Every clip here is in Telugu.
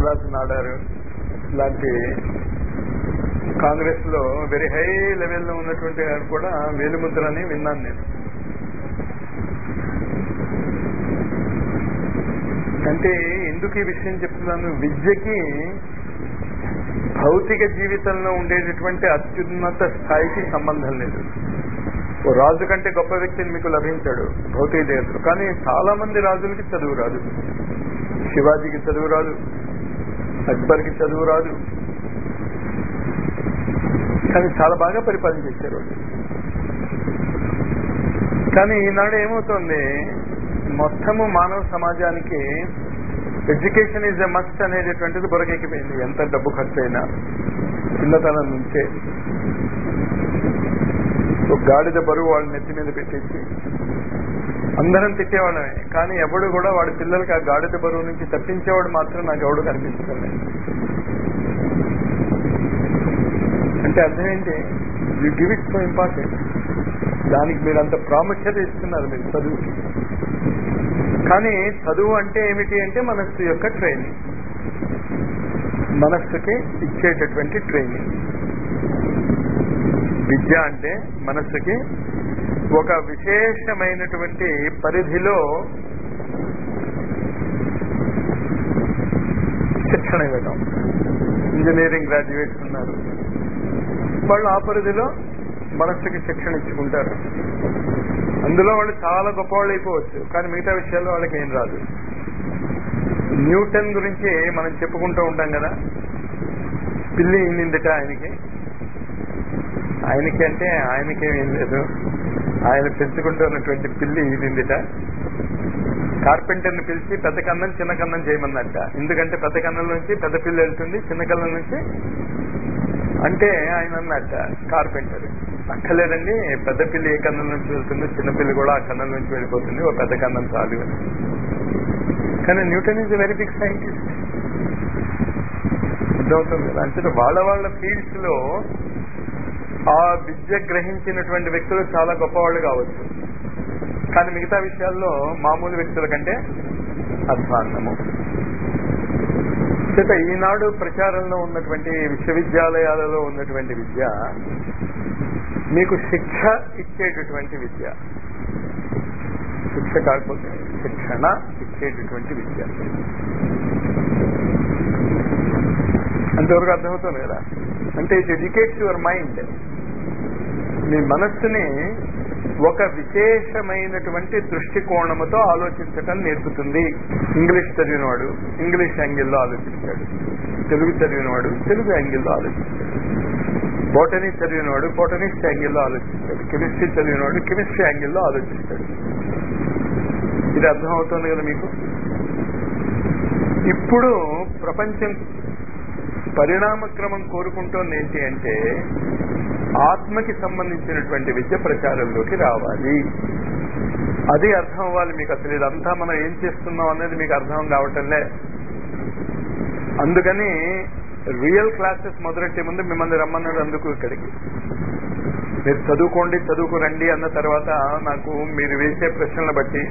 శివరాజ్ నాడారు లాంటి కాంగ్రెస్ లో వెరీ హై లెవెల్లో ఉన్నటువంటి వారు కూడా వేలుముద్ర అని విన్నాను నేను అంటే ఎందుకు ఈ విషయం చెప్తున్నాను విద్యకి భౌతిక జీవితంలో ఉండేటటువంటి అత్యున్నత స్థాయికి సంబంధం లేదు ఓ రాజు కంటే గొప్ప వ్యక్తిని మీకు లభించాడు భౌతిక జగత్తులో కానీ చాలా మంది రాజులకి చదువు రాదు శివాజీకి చదువు రాదు అక్బర్కి చదువు రాదు కానీ చాలా బాగా పరిపాలన చేశారు వాళ్ళు కానీ ఈనాడు ఏమవుతుంది మొత్తము మానవ సమాజానికి ఎడ్యుకేషన్ ఈజ్ ఎ మస్ట్ అనేటటువంటిది బురకెక్కిపోయింది ఎంత డబ్బు ఖర్చు అయినా చిన్నతనం నుంచే ఒక గాడిద బరువు వాళ్ళ నెత్తి మీద పెట్టేసి అందరం తిట్టేవాళ్ళమే కానీ ఎవడు కూడా వాడి పిల్లలకి ఆ గాడిద బరువు నుంచి తప్పించేవాడు మాత్రం నాకు ఎవడు కనిపించడం అంటే అర్థం ఏంటి you give it so important దానికి మీరు అంత ప్రాముఖ్యత ఇస్తున్నారు మీరు చదువుకి కానీ చదువు అంటే ఏమిటి అంటే మనస్సు యొక్క ట్రైనింగ్ మనస్సుకి ఇచ్చేటటువంటి ట్రైనింగ్ విద్య అంటే మనస్సుకి ఒక విశేషమైనటువంటి పరిధిలో శిక్షణ ఇవ్వడం ఇంజనీరింగ్ గ్రాడ్యుయేట్స్ ఉన్నారు వాళ్ళు ఆ పరిధిలో మనస్సుకి శిక్షణ ఇచ్చుకుంటారు అందులో వాళ్ళు చాలా గొప్పవాళ్ళు అయిపోవచ్చు కానీ మిగతా విషయాల్లో వాళ్ళకి ఏం రాదు న్యూటన్ గురించి మనం చెప్పుకుంటూ ఉంటాం కదా పిల్లి ఇందిట ఆయనకి ఆయనకి అంటే ఆయనకేమేం లేదు ఆయన పెంచుకుంటున్నటువంటి పిల్లి ఈదిందిట కార్పెంటర్ని పిలిచి పెద్ద కన్నం చిన్న కన్నం చేయమన్నట్ట ఎందుకంటే పెద్ద కన్నం నుంచి పెద్ద పిల్లి వెళ్తుంది చిన్న కన్నం నుంచి అంటే ఆయన అన్నట్ట కార్పెంటర్ అక్కర్లేదండి పెద్ద పిల్లి ఏ కన్నం నుంచి వెళ్తుంది చిన్న పిల్లి కూడా ఆ కన్నం నుంచి వెళ్ళిపోతుంది ఓ పెద్ద కన్నం చాలు అని కానీ Newton is very big scientist అర్థమవుతుంది కదా అంటే వాళ్ళ వాళ్ళ ఫీల్డ్స్ లో ఆ విద్య గ్రహించినటువంటి వ్యక్తులు చాలా గొప్పవాళ్ళు కావచ్చు కానీ మిగతా విషయాల్లో మామూలు వ్యక్తుల కంటే అధ్వాన్నము చేత ఈనాడు ప్రచారంలో ఉన్నటువంటి విశ్వవిద్యాలయాలలో ఉన్నటువంటి విద్య మీకు శిక్ష ఇచ్చేటటువంటి విద్య శిక్ష కాకపోతే శిక్షణ ఇచ్చేటటువంటి విద్య అంతవరకు అర్థమవుతుంది కదా అంటే ఇట్ ఎడ్యుకేట్స్ యువర్ మైండ్ మీ మనస్సుని ఒక విశేషమైనటువంటి దృష్టికోణముతో ఆలోచించటం నేర్పుతుంది ఇంగ్లీష్ చదివినవాడు ఇంగ్లీష్ యాంగిల్లో ఆలోచిస్తాడు తెలుగు చదివినవాడు తెలుగు యాంగిల్లో ఆలోచిస్తాడు బోటనీ చదివినవాడు బోటనిస్ట్ యాంగిల్లో ఆలోచిస్తాడు కెమిస్ట్రీ చదివినవాడు కెమిస్ట్రీ యాంగిల్లో ఆలోచిస్తాడు ఇది అర్థమవుతుంది కదా మీకు ఇప్పుడు ప్రపంచం పరిణామక్రమం కోరుకుంటోంది ఏంటి అంటే ఆత్మకి సంబంధించినటువంటి విద్య ప్రచారంలోకి రావాలి అది అర్థం అవ్వాలి మీకు అసలు ఇదంతా మనం ఏం చేస్తున్నాం అనేది మీకు అర్థం కావటంలే అందుకని రియల్ క్లాసెస్ మొదలెట్టే ముందు మిమ్మల్ని రమ్మన్నాడు అందుకు ఇక్కడికి మీరు చదువుకోండి చదువుకురండి అన్న తర్వాత నాకు మీరు వేసే ప్రశ్నలను బట్టి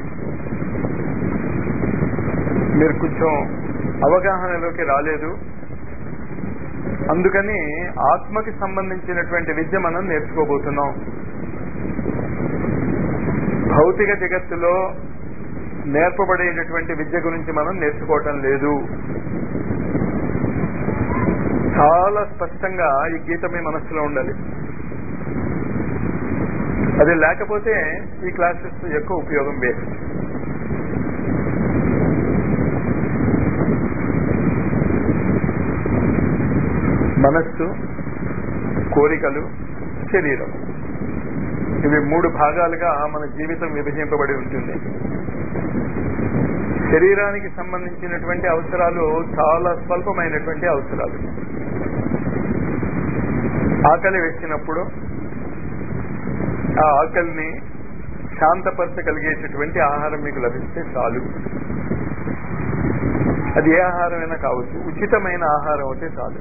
మీరు కొంచెం అవగాహనలోకి రాలేదు అందుకని ఆత్మకి సంబంధించినటువంటి విద్య మనం నేర్చుకోబోతున్నాం భౌతిక జగత్తులో నేర్పబడేటటువంటి విద్య గురించి మనం నేర్చుకోవటం లేదు చాలా స్పష్టంగా ఈ గీత మీ మనస్సులో ఉండాలి అది లేకపోతే ఈ క్లాసెస్ యొక్క ఉపయోగం వేస్ట్ మనస్సు కోరికలు శరీరం ఇవి మూడు భాగాలుగా మన జీవితం విభజింపబడి ఉంటుంది శరీరానికి సంబంధించినటువంటి అవసరాలు చాలా స్వల్పమైనటువంటి అవసరాలు ఆకలి వేసినప్పుడు ఆ ఆకలిని శాంతపరచగలిగేటటువంటి ఆహారం మీకు లభిస్తే చాలు అది ఏ ఆహారమైనా కావచ్చు ఉచితమైన ఆహారం అయితే చాలు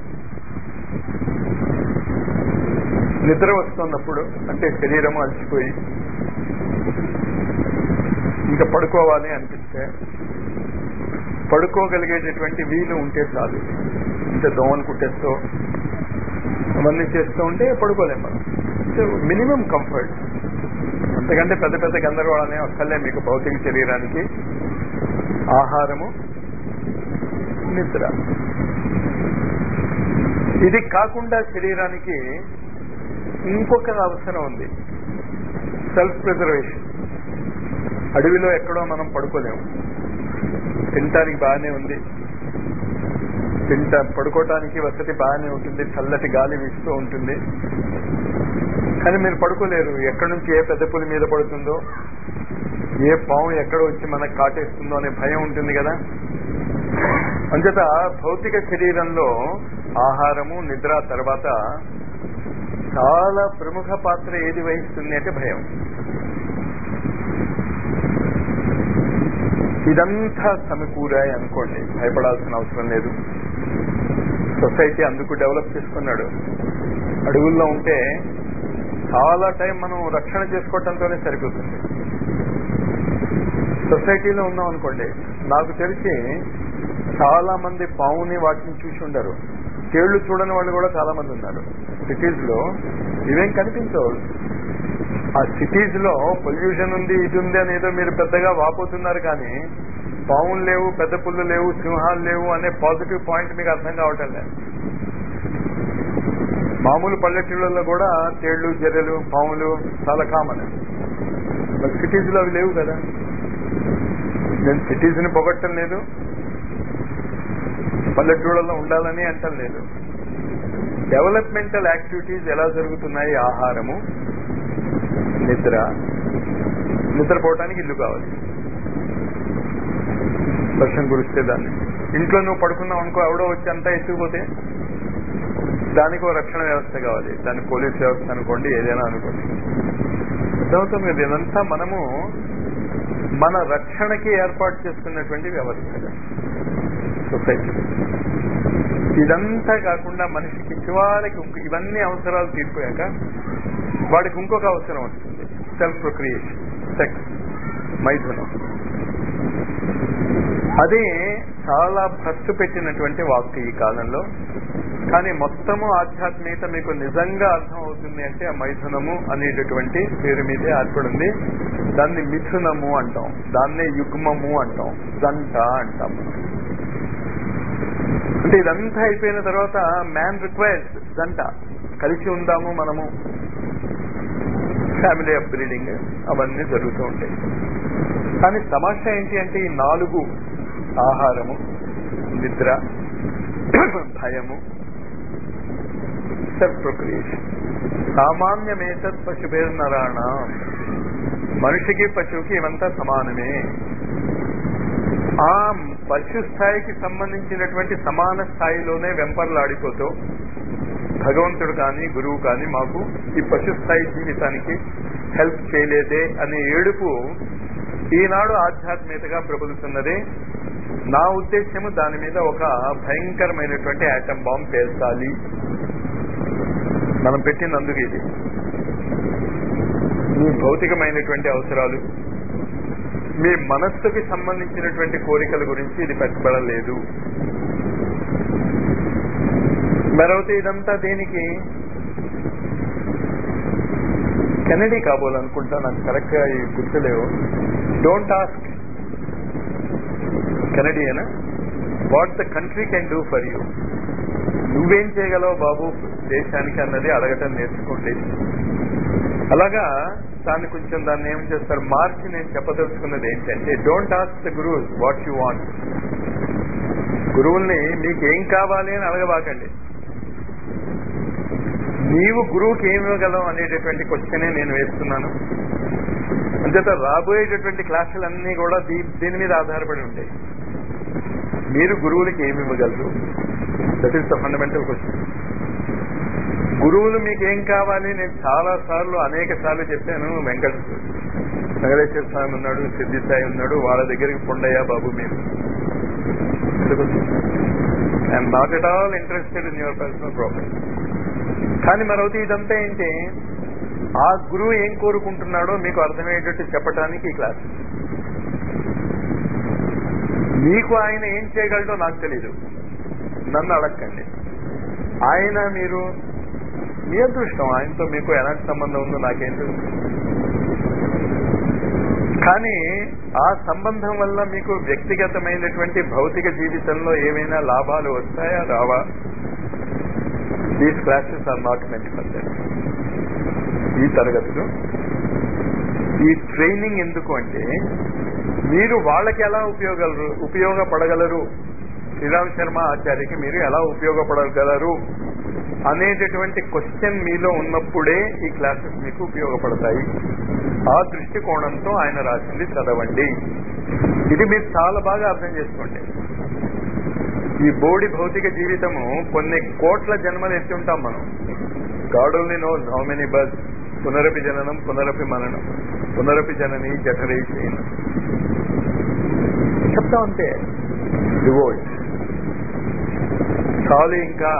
నిద్ర వస్తున్నప్పుడు అంటే శరీరం అలసిపోయి ఇంకా పడుకోవాలి అనిపిస్తే పడుకోగలిగేటటువంటి వీలు ఉంటే చాలు అంటే దోమలు కుట్టేస్తూ అవన్నీ చేస్తూ ఉంటే పడుకోలేము మనం సో మినిమం కంఫర్ట్ అంతకంటే పెద్ద పెద్ద గందరగోళాలే అక్కర్లే మీకు భౌతిక శరీరానికి ఆహారము నిద్ర ఇది కాకుండా శరీరానికి ఇంకొక అవసరం ఉంది సెల్ఫ్ ప్రిజర్వేషన్ అడవిలో ఎక్కడో మనం పడుకోలేము తినటానికి బాగానే ఉంది తింటా పడుకోవటానికి వసతి బాగానే ఉంటుంది చల్లటి గాలి వీస్తూ ఉంటుంది కానీ మీరు పడుకోలేరు ఎక్కడి నుంచి ఏ పెద్ద పులి మీద పడుతుందో ఏ పాము ఎక్కడ వచ్చి మనకు కాటేస్తుందో అనే భయం ఉంటుంది కదా అంచేత భౌతిక శరీరంలో ఆహారము నిద్ర తర్వాత చాలా ప్రముఖ పాత్ర ఏది వహిస్తుంది అంటే భయం ఇదంతా సమకూరాయి అనుకోండి భయపడాల్సిన అవసరం లేదు సొసైటీ అందుకు డెవలప్ చేసుకున్నాడు అడవుల్లో ఉంటే చాలా టైం మనం రక్షణ చేసుకోవటంతోనే సరిపోతుంది సొసైటీలో ఉన్నాం అనుకోండి నాకు తెలిసి చాలా మంది పావుని వాటిని చూసి ఉండరు తేళ్లు చూడని వాళ్ళు కూడా చాలా మంది ఉన్నారు సిటీస్ లో ఇవేం కనిపించవు ఆ సిటీస్ లో పొల్యూషన్ ఉంది ఇది ఉంది అని ఏదో మీరు పెద్దగా వాపోతున్నారు కానీ పావులు లేవు పెద్ద పుల్లు లేవు సింహాలు లేవు అనే పాజిటివ్ పాయింట్ మీకు అర్థం కావటం లేదు మామూలు పల్లెటూళ్ళలో కూడా తేళ్లు జర్రెలు పాములు చాలా కామన్ మరి సిటీస్ లో అవి లేవు కదా నేను సిటీస్ ని పొగట్టం లేదు పల్లెటూళ్ళలో ఉండాలని అంటం లేదు డెవలప్మెంటల్ యాక్టివిటీస్ ఎలా జరుగుతున్నాయి ఆహారము నిద్ర నిద్రపోవటానికి ఇల్లు కావాలి వర్షం కురిస్తే దాన్ని ఇంట్లో నువ్వు పడుకున్నావు అనుకో ఎవడో వచ్చి అంతా ఎత్తుకుపోతే దానికి ఒక రక్షణ వ్యవస్థ కావాలి దాని పోలీస్ వ్యవస్థ అనుకోండి ఏదైనా అనుకోండి అర్థమవుతుంది కదా ఇదంతా మనము మన రక్షణకి ఏర్పాటు చేసుకున్నటువంటి వ్యవస్థ సొసైటీ ఇదంతా కాకుండా మనిషికి చివరికి ఇంక- ఇవన్నీ అవసరాలు తీరిపోయాక వాడికి ఇంకొక అవసరం వస్తుంది సెల్ఫ్ ప్రొక్రియేషన్ సెక్స్ మైథునం అదే చాలా భ్రష్టు పెట్టినటువంటి వాక్కు ఈ కాలంలో కానీ మొత్తము ఆధ్యాత్మికత మీకు నిజంగా అర్థం అవుతుంది అంటే ఆ మైథునము అనేటటువంటి పేరు మీదే ఏర్పడింది దాన్ని మిథునము అంటాం దాన్నే యుగ్మము అంటాం జంట అంటాం అంటే ఇదంతా అయిపోయిన తర్వాత మ్యాన్ రిక్వైర్స్ జంట కలిసి ఉందాము మనము ఫ్యామిలీ అప్ బ్రీడింగ్ అవన్నీ జరుగుతూ ఉంటాయి కానీ తమాషా ఏంటి అంటే ఈ నాలుగు ఆహారము నిద్ర భయము సెల్ఫ్ ప్రొక్రియేషన్ సామాన్యమేతత్ పశుభేర్నరాణ మనిషికి పశువుకి ఇవంతా సమానమే ఆ పశు స్థాయికి సంబంధించినటువంటి సమాన స్థాయిలోనే వెంపర్లాడిపోతూ భగవంతుడు కానీ గురువు కానీ మాకు ఈ పశు స్థాయి జీవితానికి హెల్ప్ చేయలేదే అనే ఏడుపు ఈనాడు ఆధ్యాత్మికతగా ప్రబలుతున్నది నా ఉద్దేశ్యము దాని మీద ఒక భయంకరమైనటువంటి యాటమ్ బాంబ్ పేల్చాలి మనం పెట్టినందుకు ఇది మీ భౌతికమైనటువంటి అవసరాలు మీ మనస్సుకి సంబంధించినటువంటి కోరికల గురించి ఇది పెట్టబడలేదు మరొకటి ఇదంతా దేనికి కెనడీ కాబోలనుకుంటా నాకు కరెక్ట్ గా ఈ గుర్తులేవు డోంట్ ఆస్క్ కెనడియనా what the country can do for you నువ్వేం చేయగలవు బాబు దేశానికి అన్నది అడగటం నేర్చుకోండి అలాగా దాన్ని కొంచెం దాన్ని ఏం చేస్తారు మార్చి నేను చెప్పదలుచుకున్నది ఏంటంటే don't ask the gurus what you want గురువుల్ని మీకు ఏం కావాలి అని అడగబాకండి నీవు గురువుకి ఏమి ఇవ్వగలవు అనేటటువంటి క్వశ్చనే నేను వేస్తున్నాను అంచేత రాబోయేటటువంటి క్లాసులన్నీ కూడా దీ- దీని మీద ఆధారపడి ఉంటాయి మీరు గురువులకి ఏమి ఇవ్వగలరు that is the fundamental question గురువులు మీకు ఏం కావాలి నేను చాలా సార్లు అనేక సార్లు చెప్పాను వెంకట వెంకటేశ్వర స్వామి ఉన్నాడు సిద్ధి సాయి ఉన్నాడు వాళ్ళ దగ్గరికి పొండయ్యా బాబు మీరు I'm not at all interested in your personal profit కానీ మరొకటి ఇదంతా ఏంటి ఆ గురువు ఏం కోరుకుంటున్నాడో మీకు అర్థమయ్యేటట్టు చెప్పడానికి ఈ క్లాస్ మీకు ఆయన ఏం చేయగలడో నాకు తెలీదు నన్ను అడగండి ఆయన మీరు మీ అదృష్టం ఆయనతో మీకు ఎలాంటి సంబంధం ఉందో నాకేం తెలుసు కానీ ఆ సంబంధం వల్ల మీకు వ్యక్తిగతమైనటువంటి భౌతిక జీవితంలో ఏమైనా లాభాలు వస్తాయా రావా these classes are not meant for that ఈ తరగతులు ఈ ట్రైనింగ్ ఎందుకు అంటే మీరు వాళ్ళకి ఎలా ఉపయోగలరు ఉపయోగపడగలరు శ్రీరామ్ శర్మ ఆచార్యకి మీరు ఎలా ఉపయోగపడగలరు అనేటటువంటి క్వశ్చన్ మీలో ఉన్నప్పుడే ఈ క్లాసెస్ మీకు ఉపయోగపడతాయి ఆ దృష్టికోణంతో ఆయన రాసింది చదవండి ఇది మీరు చాలా బాగా అర్థం చేసుకోండి ఈ బోడి భౌతిక జీవితము కొన్ని కోట్ల జన్మలు ఎత్తి ఉంటాం మనం God only knows how many birth పునరపి జననం పునరపి మననం పునరపి జనని జఠరై చేయను చెప్తాం అంతే డివోట్ చాలు ఇంకా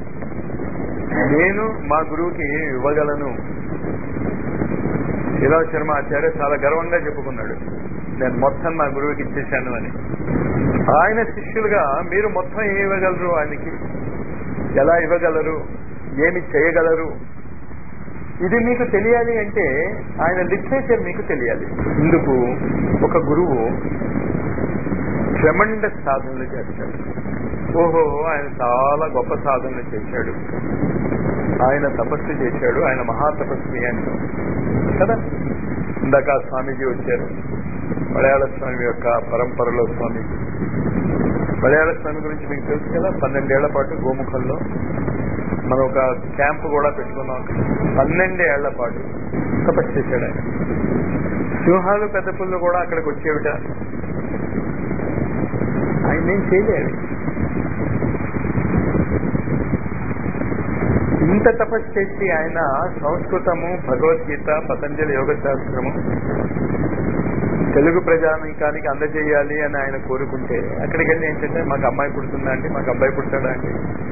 నేను మా గురువుకి ఇవ్వగలను శ్రీరామ్ శర్మ ఆచార్య చాలా గర్వంగా చెప్పుకున్నాడు నేను మొత్తం నా గురువుకి ఇచ్చేశాను అని ఆయన శిష్యులుగా మీరు మొత్తం ఏమి ఇవ్వగలరు ఆయనకి ఎలా ఇవ్వగలరు ఏమి చేయగలరు ఇది మీకు తెలియాలి అంటే ఆయన లిటరేచర్ మీకు తెలియాలి ఇందుకు ఒక గురువు ట్రెమండ సాధనలు చేస్తాడు ఓహో ఆయన చాలా గొప్ప సాధనలు చేశాడు ఆయన తపస్సు చేశాడు ఆయన మహాతపస్వి అంటాం కదా ఇందాక స్వామీజీ వచ్చారు మలయాళ స్వామి యొక్క పరంపరలో స్వామీజీ మలయాళ స్వామి గురించి మీకు తెలుసు కదా పన్నెండేళ్ల పాటు గోముఖంలో మనం ఒక క్యాంప్ కూడా పెట్టుకున్నాం పన్నెండేళ్ల పాటు తపస్సు చేశాడు ఆయన సింహాలు పెద్ద పుల్లు కూడా అక్కడికి వచ్చేవిట ఆయన ఏం చేయలేదు ఇంత తపస్సు చేసి ఆయన సంస్కృతము భగవద్గీత పతంజలి యోగ శాస్త్రము తెలుగు ప్రజానికానికి అందజేయాలి అని ఆయన కోరుకుంటే అక్కడికి వెళ్ళి ఏంటంటే మాకు అమ్మాయి పుడుతుందా అండి మాకు అబ్బాయి పుడతాడా అండి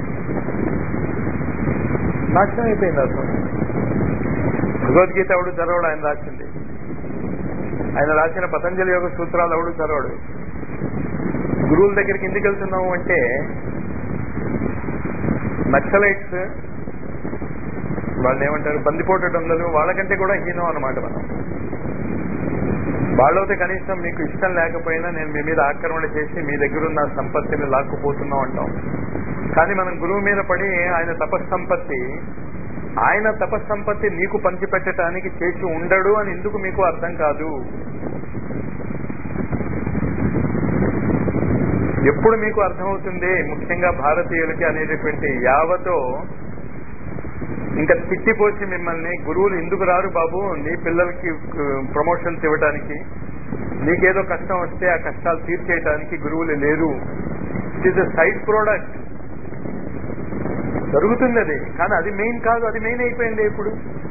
నాశనం అయిపోయింది అర్థం భగవద్గీత ఎవడు చదవడు ఆయన రాసింది ఆయన రాసిన పతంజలి యోగ సూత్రాలు ఎవడు చదవడు గురువుల దగ్గరికి ఎందుకు వెళ్తున్నాము అంటే నక్సలైట్స్ వాళ్ళు ఏమంటారు బందిపోటు దొంగలు వాళ్ళకంటే కూడా హీనం అనమాట మనం వాళ్ళైతే కనీసం మీకు ఇష్టం లేకపోయినా నేను మీ మీద ఆక్రమణ చేసి మీ దగ్గర ఉన్న సంపత్తిని లాక్కుపోతున్నాం అంటాం కానీ మనం గురువు మీద పడి ఆయన తపస్సంపత్తి ఆయన తపస్సంపత్తి నీకు పంచిపెట్టడానికి చేసి ఉండడు అని ఎందుకు మీకు అర్థం కాదు ఎప్పుడు మీకు అర్థమవుతుంది ముఖ్యంగా భారతీయులకి అనేటటువంటి యావతో ఇంకా తిట్టిపోసి మిమ్మల్ని గురువులు ఎందుకు రారు బాబు నీ పిల్లలకి ప్రమోషన్స్ ఇవ్వడానికి నీకేదో కష్టం వస్తే ఆ కష్టాలు తీర్చేయడానికి గురువులు లేరు ఇట్ ఈస్ సైడ్ ప్రోడక్ట్ జరుగుతుంది అది కానీ అది మెయిన్ కాదు అది మెయిన్ అయిపోయింది ఇప్పుడు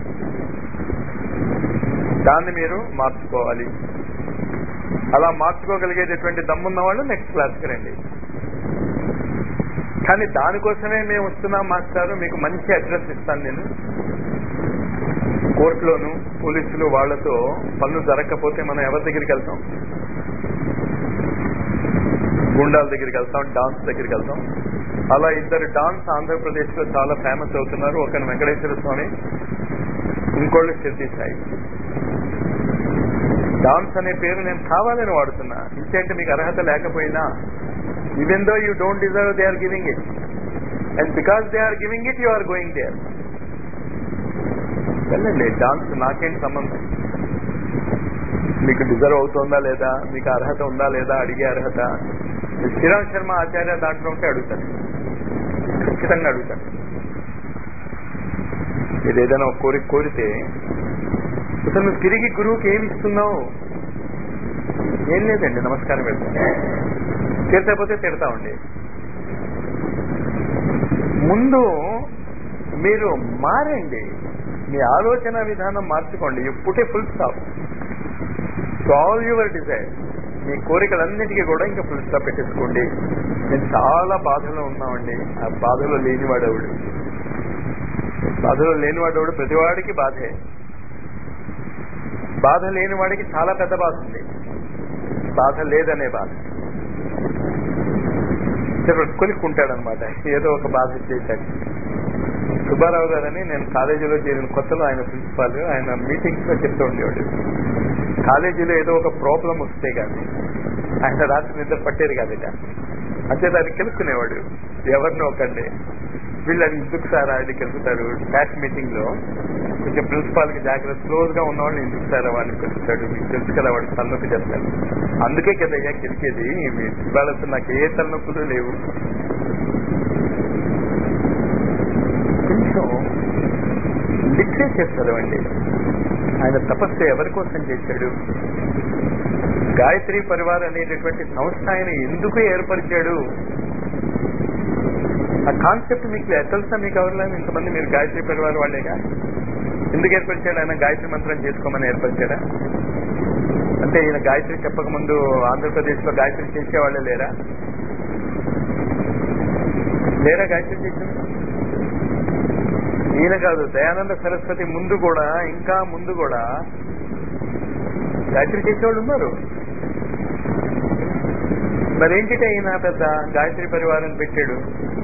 దాన్ని మీరు మార్చుకోవాలి అలా మార్చుకోగలిగేటటువంటి దమ్మున్న వాళ్ళు నెక్స్ట్ క్లాస్కి రండి కానీ దానికోసమే మేము వస్తున్నాం మాస్టారు మీకు మంచి అడ్రస్ ఇస్తాను నేను కోర్టులోను పోలీసులు వాళ్లతో పనులు జరగకపోతే మనం ఎవరి దగ్గరికి వెళ్తాం గుండాల దగ్గరికి వెళ్తాం డాన్స్ దగ్గరికి వెళ్తాం అలా ఇద్దరు డాన్స్ ఆంధ్రప్రదేశ్ లో చాలా ఫేమస్ అవుతున్నారు ఒకరిని వెంకటేశ్వర స్వామి ఇంకోళ్ళు సిద్ధి సాయి డాన్స్ అనే పేరు నేను కావాలని వాడుతున్నా ఇంకేంటి మీకు అర్హత లేకపోయినా even though you don't deserve they are giving it and because they are giving it you are going there వెళ్ళండి డాన్స్ నాకేంటి సంబంధం మీకు డిజర్వ్ అవుతుందా లేదా మీకు అర్హత ఉందా లేదా అడిగే అర్హత శ్రీరామ్ శర్మ ఆచార్య దాంట్లో ఉంటే అడుగుతాను ఖచ్చితంగా అడుగుతాను మీరు ఏదైనా ఒక కోరిక కోరితే అసలు నువ్వు తిరిగి గురువుకి ఏమి ఇస్తున్నావు ఏం లేదండి నమస్కారం పెడతాను తీర్చకపోతే తిడతా ఉండి ముందు మీరు మారండి మీ ఆలోచన విధానం మార్చుకోండి you put a full stop to all your desire మీ కోరికలన్నిటికీ కూడా ఇంకా ఫుల్ స్టాప్ పెట్టేసుకోండి నేను చాలా బాధలో ఉన్నామండి ఆ బాధలో లేనివాడవుడు బాధలో లేనివాడవుడు ప్రతివాడికి బాధే బాధ లేని వాడికి చాలా పెద్ద బాధ ఉంది బాధ లేదనే బాధ కొనుక్కుంటాడనమాట ఏదో ఒక బాధ చేశాడు సుబ్బారావు గారని నేను కాలేజీలో చేరిన కొత్తలో ఆయన ప్రిన్సిపాల్ ఆయన మీటింగ్స్ లో చెప్తూ ఉండేవాడు కాలేజీలో ఏదో ఒక ప్రాబ్లం వస్తే గానీ ఆయన రాత్రి నిద్ర పట్టేది కాదట అంతే దాన్ని కెలుక్కునేవాడు ఎవరినో ఒకండి వీళ్ళు అది ఎందుకు సార్ అది కెలుకుతారు క్లాస్ మీటింగ్ లో కొంచెం ప్రిన్సిపాల్ కి జాగ్రత్త క్లోజ్ గా ఉన్నవాళ్ళు ఎందుకు సార్ వాడిని పిలుస్తాడు మీకు తెలుసు కదా వాడికి తలనొప్పి చేస్తారు అందుకే కదయ్యా గెలిచేది ఇవాళ అసలు నాకు ఏ తలనొప్పులు లేవు కొంచెం లిటరేచర్ చదవండి ఆయన తపస్సు ఎవరి కోసం చేశాడు గాయత్రి పరివార్ అనేటటువంటి సంస్థ ఆయన ఎందుకు ఏర్పరిచాడు ఆ కాన్సెప్ట్ మీకు తెలుసా మీకు ఎవరిలో ఇంతమంది మీరు గాయత్రి పరివార్ వాళ్ళేగా ఎందుకు ఏర్పరిచాడు ఆయన గాయత్రి మంత్రం చేసుకోమని ఏర్పరిచాడా అంటే ఈయన గాయత్రి చెప్పక ముందు ఆంధ్రప్రదేశ్ లో గాయత్రి చేసేవాళ్ళే లేరా లేరా గాయత్రి చేసిన ఈయన కాదు దయానంద సరస్వతి ముందు కూడా ఇంకా ముందు కూడా గాయత్రి చేసేవాళ్ళు ఉన్నారు మరేంటిటే ఈయన పెద్ద గాయత్రి పరివారం పెట్టాడు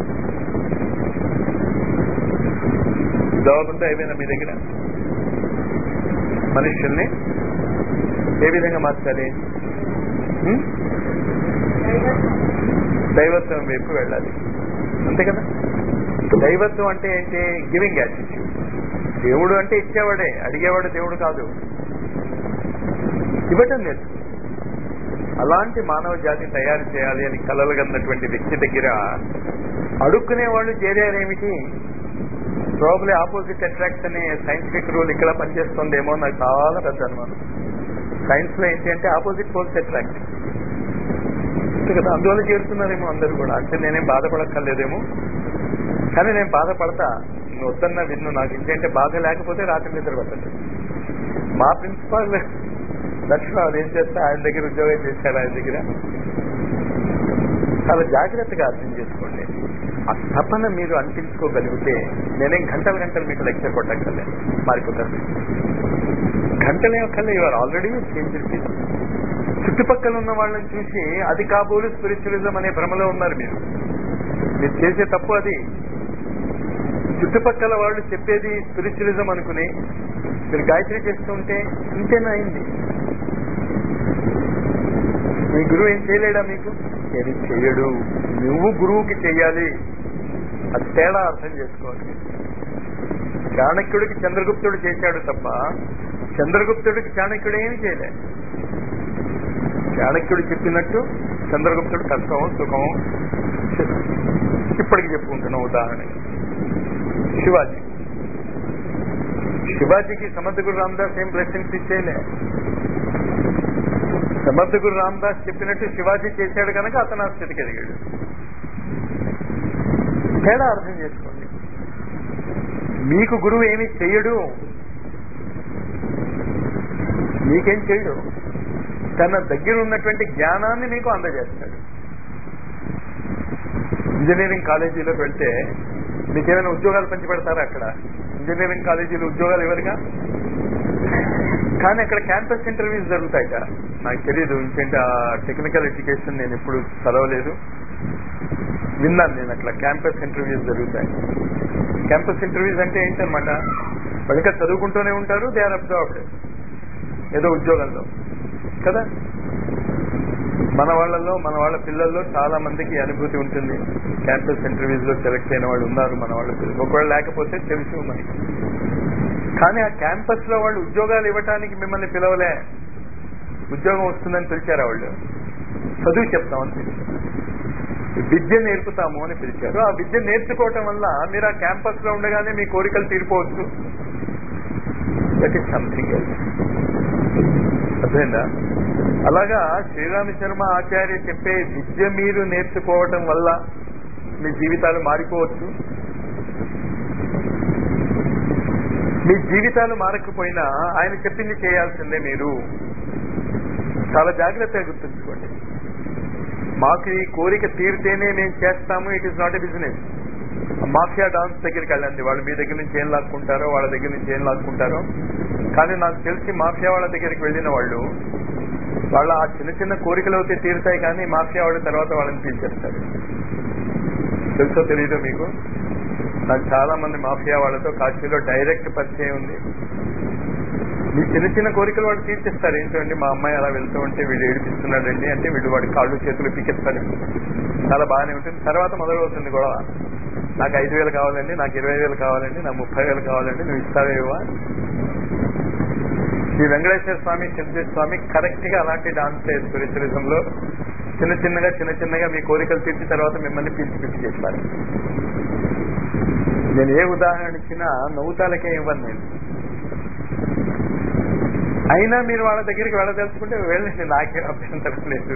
జవాబుంటే అయిపోయినా మీ దగ్గర మనుషుల్ని ఏ విధంగా మార్చాలి హ్మ్? దైవత్వం వైపు వెళ్ళాలి అంతే కదా దైవత్వం అంటే ఏంటి గివింగ్ యాటిట్యూడ్ దేవుడు అంటే ఇచ్చేవాడే అడిగేవాడు దేవుడు కాదు ఇవ్వటం లేదు అలాంటి మానవ జాతిని తయారు చేయాలి అని కలలుగన్నటువంటి వ్యక్తి దగ్గర అడుక్కునే వాళ్ళు చేరారేమిటి ప్రాబ్లీ ఆపోజిట్ అట్రాక్ట్ అనే సైంటిఫిక్ రూల్ ఇక్కడ పనిచేస్తుందేమో నాకు చాలా పెద్ద అనుమానం సైన్స్ లో ఏంటి అంటే ఆపోజిట్ పోల్స్ అట్రాక్ట్ కదా అందువల్ల చేరుతున్నారేమో అందరూ కూడా అంటే నేనేం బాధపడక్కర్లేదేమో కానీ నేను బాధపడతా నువ్వు వద్దన్నా విన్ను నాకు ఇంకేంటే బాధ లేకపోతే రాత్రి నిద్ర పట్టదు మా ప్రిన్సిపాల్ దక్షిణ అదేం చేస్తే ఆయన దగ్గర ఉద్యోగం చేశాడు ఆయన దగ్గర చాలా జాగ్రత్తగా అర్థం చేసుకోండి ఆ తపన మీరు అంటించుకోగలిగితే నేనేం గంటలు గంటలు మీకు లెక్చర్ కొట్టక్కర్లే మారిపోతారు గంటలే ఒక్కలే ఇవారు ఆల్రెడీ చేంజ్ చుట్టుపక్కల ఉన్న వాళ్ళని చూసి అది కాబోలు స్పిరిచువలిజం అనే భ్రమలో ఉన్నారు మీరు మీరు చేసే తప్పు అది చుట్టుపక్కల వాళ్ళు చెప్పేది స్పిరిచువలిజం అనుకుని మీరు గాయత్రి చేస్తుంటే ఇంతేనా అయింది మీ గురువు ఏం చేయలేడా మీకు ఏమి చేయడు నువ్వు గురువుకి చెయ్యాలి అది తేడా అర్థం చేసుకోవాలి చాణక్యుడికి చంద్రగుప్తుడు చేశాడు తప్ప చంద్రగుప్తుడికి చాణక్యుడు ఏమి చేయలే చాణక్యుడు చెప్పినట్టు చంద్రగుప్తుడు కష్టం సుఖం ఇప్పటికి చెప్పుకుంటున్నాం ఉదాహరణ శివాజీ శివాజీకి సమర్థ గురు రామదాస్ ఏం బ్లెస్సింగ్స్ ఇచ్చేయలే సమర్థ గురు రామదాస్ చెప్పినట్టు శివాజీ చేశాడు కనుక అతను ఆ స్థితికి ఎదిగాడు తేడా అర్థం చేసుకోండి మీకు గురువు ఏమి చెయ్యడు మీకేం చేయడు తన దగ్గర ఉన్నటువంటి జ్ఞానాన్ని మీకు అందజేస్తాడు ఇంజనీరింగ్ కాలేజీలోకి వెళ్తే మీకేమైనా ఉద్యోగాలు పంచి పెడతారా అక్కడ ఇంజనీరింగ్ కాలేజీలో ఉద్యోగాలు ఎవరిగా కానీ అక్కడ క్యాంపస్ ఇంటర్వ్యూస్ జరుగుతాయట నాకు తెలియదు ఇంకేంటి ఆ టెక్నికల్ ఎడ్యుకేషన్ నేను ఎప్పుడు చదవలేదు విన్నాను నేను అట్లా క్యాంపస్ ఇంటర్వ్యూస్ జరుగుతాయి క్యాంపస్ ఇంటర్వ్యూస్ అంటే ఏంటన్నమాట వాళ్ళకి చదువుకుంటూనే ఉంటారు దే ఆర్ అబ్జర్వ్డ్ ఏదో ఉద్యోగంలో కదా మన వాళ్ళలో మన వాళ్ళ పిల్లల్లో చాలా మందికి అనుభూతి ఉంటుంది క్యాంపస్ ఇంటర్వ్యూస్ లో సెలెక్ట్ అయిన వాళ్ళు ఉన్నారు మన వాళ్ళ పిల్లలు ఒకవేళ లేకపోతే తెలిసి ఉన్నాయి కానీ ఆ క్యాంపస్ లో వాళ్ళు ఉద్యోగాలు ఇవ్వటానికి మిమ్మల్ని పిలవలే ఉద్యోగం వస్తుందని పిలిచారు వాళ్ళు చదువు చెప్తామని పిలిచారు విద్య నేర్పుతాము అని పిలిచారు ఆ విద్య నేర్చుకోవటం వల్ల మీరు ఆ క్యాంపస్ లో ఉండగానే మీ కోరికలు తీరిపోవచ్చు దట్ ఈస్ సంథింగ్ అర్థమైందా అలాగా శ్రీరామ శర్మ ఆచార్య చెప్పే విద్య మీరు నేర్చుకోవటం వల్ల మీ జీవితాలు మారిపోవచ్చు మీ జీవితాలు మారకపోయినా ఆయన చెప్పింది చేయాల్సిందే మీరు చాలా జాగ్రత్తగా గుర్తుంచుకోండి మాకు ఈ కోరిక తీరితేనే మేము చేస్తాము it is not a business mafia dons దగ్గరికి వెళ్ళండి వాళ్ళు మీ దగ్గర నుంచి ఏం లాక్కుంటారో వాళ్ళ దగ్గర నుంచి ఏం లాక్కుంటారో కానీ నాకు తెలిసి మాఫియా వాళ్ళ దగ్గరికి వెళ్ళిన వాళ్ళు వాళ్ళ ఆ చిన్న చిన్న కోరికలు అయితే తీరుతాయి కానీ మాఫియా వాడి తర్వాత వాళ్ళని పీల్చేస్తారు తెలుసో తెలీదో మీకు నాకు చాలా మంది మాఫియా వాళ్ళతో కాశీలో డైరెక్ట్ పరిచయం ఉంది మీ చిన్న చిన్న కోరికలు వాడు తీర్చేస్తారు ఏంటండి మా అమ్మాయి అలా వెళ్తూ ఉంటే వీడు ఏడిపిస్తున్నాడండి అంటే వీడు వాడి కాళ్ళు చేతులు పీకెత్తాడు చాలా బాగానే ఉంటుంది తర్వాత మొదలవుతుంది గొడవ నాకు ఐదు వేలు కావాలండి నాకు ఇరవై వేలు కావాలండి నాకు ముప్పై వేలు కావాలండి నువ్వు ఇస్తావేవా ఈ వెంకటేశ్వర స్వామి సిద్ధి స్వామి కరెక్ట్ గా అలాంటి డాన్స్ స్పిరిచువలిజం లో చిన్న చిన్నగా చిన్న చిన్నగా మీ కోరికలు తీర్చిన తర్వాత మిమ్మల్ని పిలిచి పిలిచి చేస్తారు నేను ఏ ఉదాహరణ ఇచ్చినా నవ్వుతాలకే ఇవ్వను నేను అయినా మీరు వాళ్ళ దగ్గరికి వెళ్ళదలుచుకుంటే వెళ్ళండి నాకేం అభ్యంతరం లేదు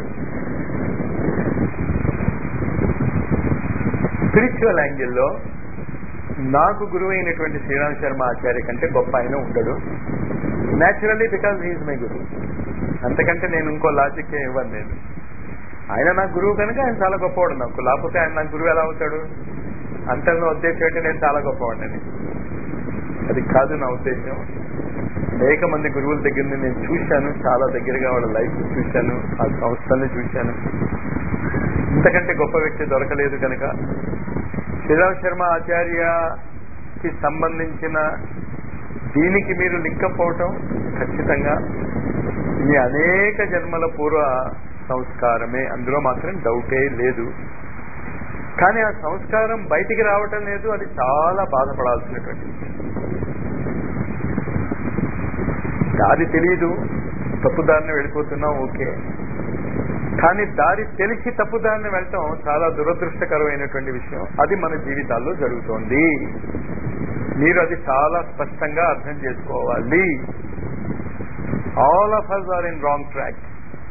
స్పిరిచువల్ యాంగిల్లో నాకు గురువు అయినటువంటి శ్రీరామ్ శర్మ ఆచార్య కంటే గొప్ప ఆయన ఉండడు న్యాచురల్లీ బికాజ్ హీఈస్ మై గురువు అంతకంటే నేను ఇంకో లాజిక్ ఏం ఇవ్వను నేను ఆయన నాకు గురువు కనుక ఆయన చాలా గొప్పవాడు నాకు లేకపోతే ఆయన నాకు గురువు ఎలా అవుతాడు అంతలో ఉద్దేశం ఏంటి నేను చాలా గొప్పవాడిని అది కాదు నా ఉద్దేశం అనేక మంది గురువుల దగ్గర నుంచి నేను చూశాను చాలా దగ్గరగా వాళ్ళ లైఫ్ చూశాను ఆ సంస్థల్ని చూశాను ఇంతకంటే గొప్ప వ్యక్తి దొరకలేదు కనుక శ్రీరామ్ శర్మ ఆచార్యకి సంబంధించిన దీనికి మీరు లింకప్ అవటం ఖచ్చితంగా మీ అనేక జన్మల పూర్వ సంస్కారమే అందులో మాత్రం డౌటే లేదు కానీ ఆ సంస్కారం బయటికి రావటం లేదు అది చాలా బాధపడాల్సినటువంటి విషయం దారి తెలియదు తప్పుదారిని వెళ్ళిపోతున్నాం ఓకే కానీ దారి తెలిసి తప్పుదారిని వెళ్ళటం చాలా దురదృష్టకరమైనటువంటి విషయం అది మన జీవితాల్లో జరుగుతోంది మీరు అది చాలా స్పష్టంగా అర్థం చేసుకోవాలి all of us are in wrong track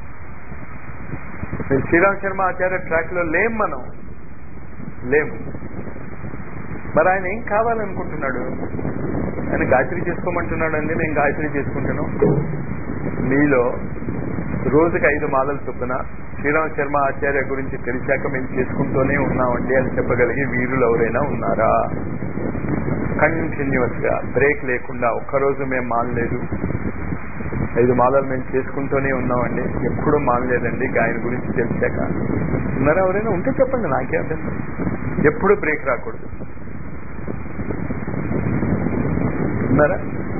Shriram Sharma Acharya track లో లేం మనం లేము మరి ఆయన ఏం కావాలనుకుంటున్నాడు ఆయన గాయత్రి చేసుకోమంటున్నాడు అండి మేము గాయత్రి చేసుకుంటున్నాం మీలో రోజుకి ఐదు మాలల చొప్పున శ్రీరామ్ శర్మ ఆచార్య గురించి తెలిసాక మేము చేసుకుంటూనే ఉన్నామండి అని చెప్పగలిగే వీరులు ఎవరైనా ఉన్నారా కంటిన్యూస్ గా బ్రేక్ లేకుండా ఒక్కరోజు మేము మానలేదు ఐదు మాలలు మేము చేసుకుంటూనే ఉన్నామండి ఎప్పుడూ మానలేదండి ఆయన గురించి తెలిసాక ఉన్నారా ఎవరైనా ఉంటే చెప్పండి నాకే అర్థం ఎప్పుడు బ్రేక్ రాకూడదు ఉన్నారా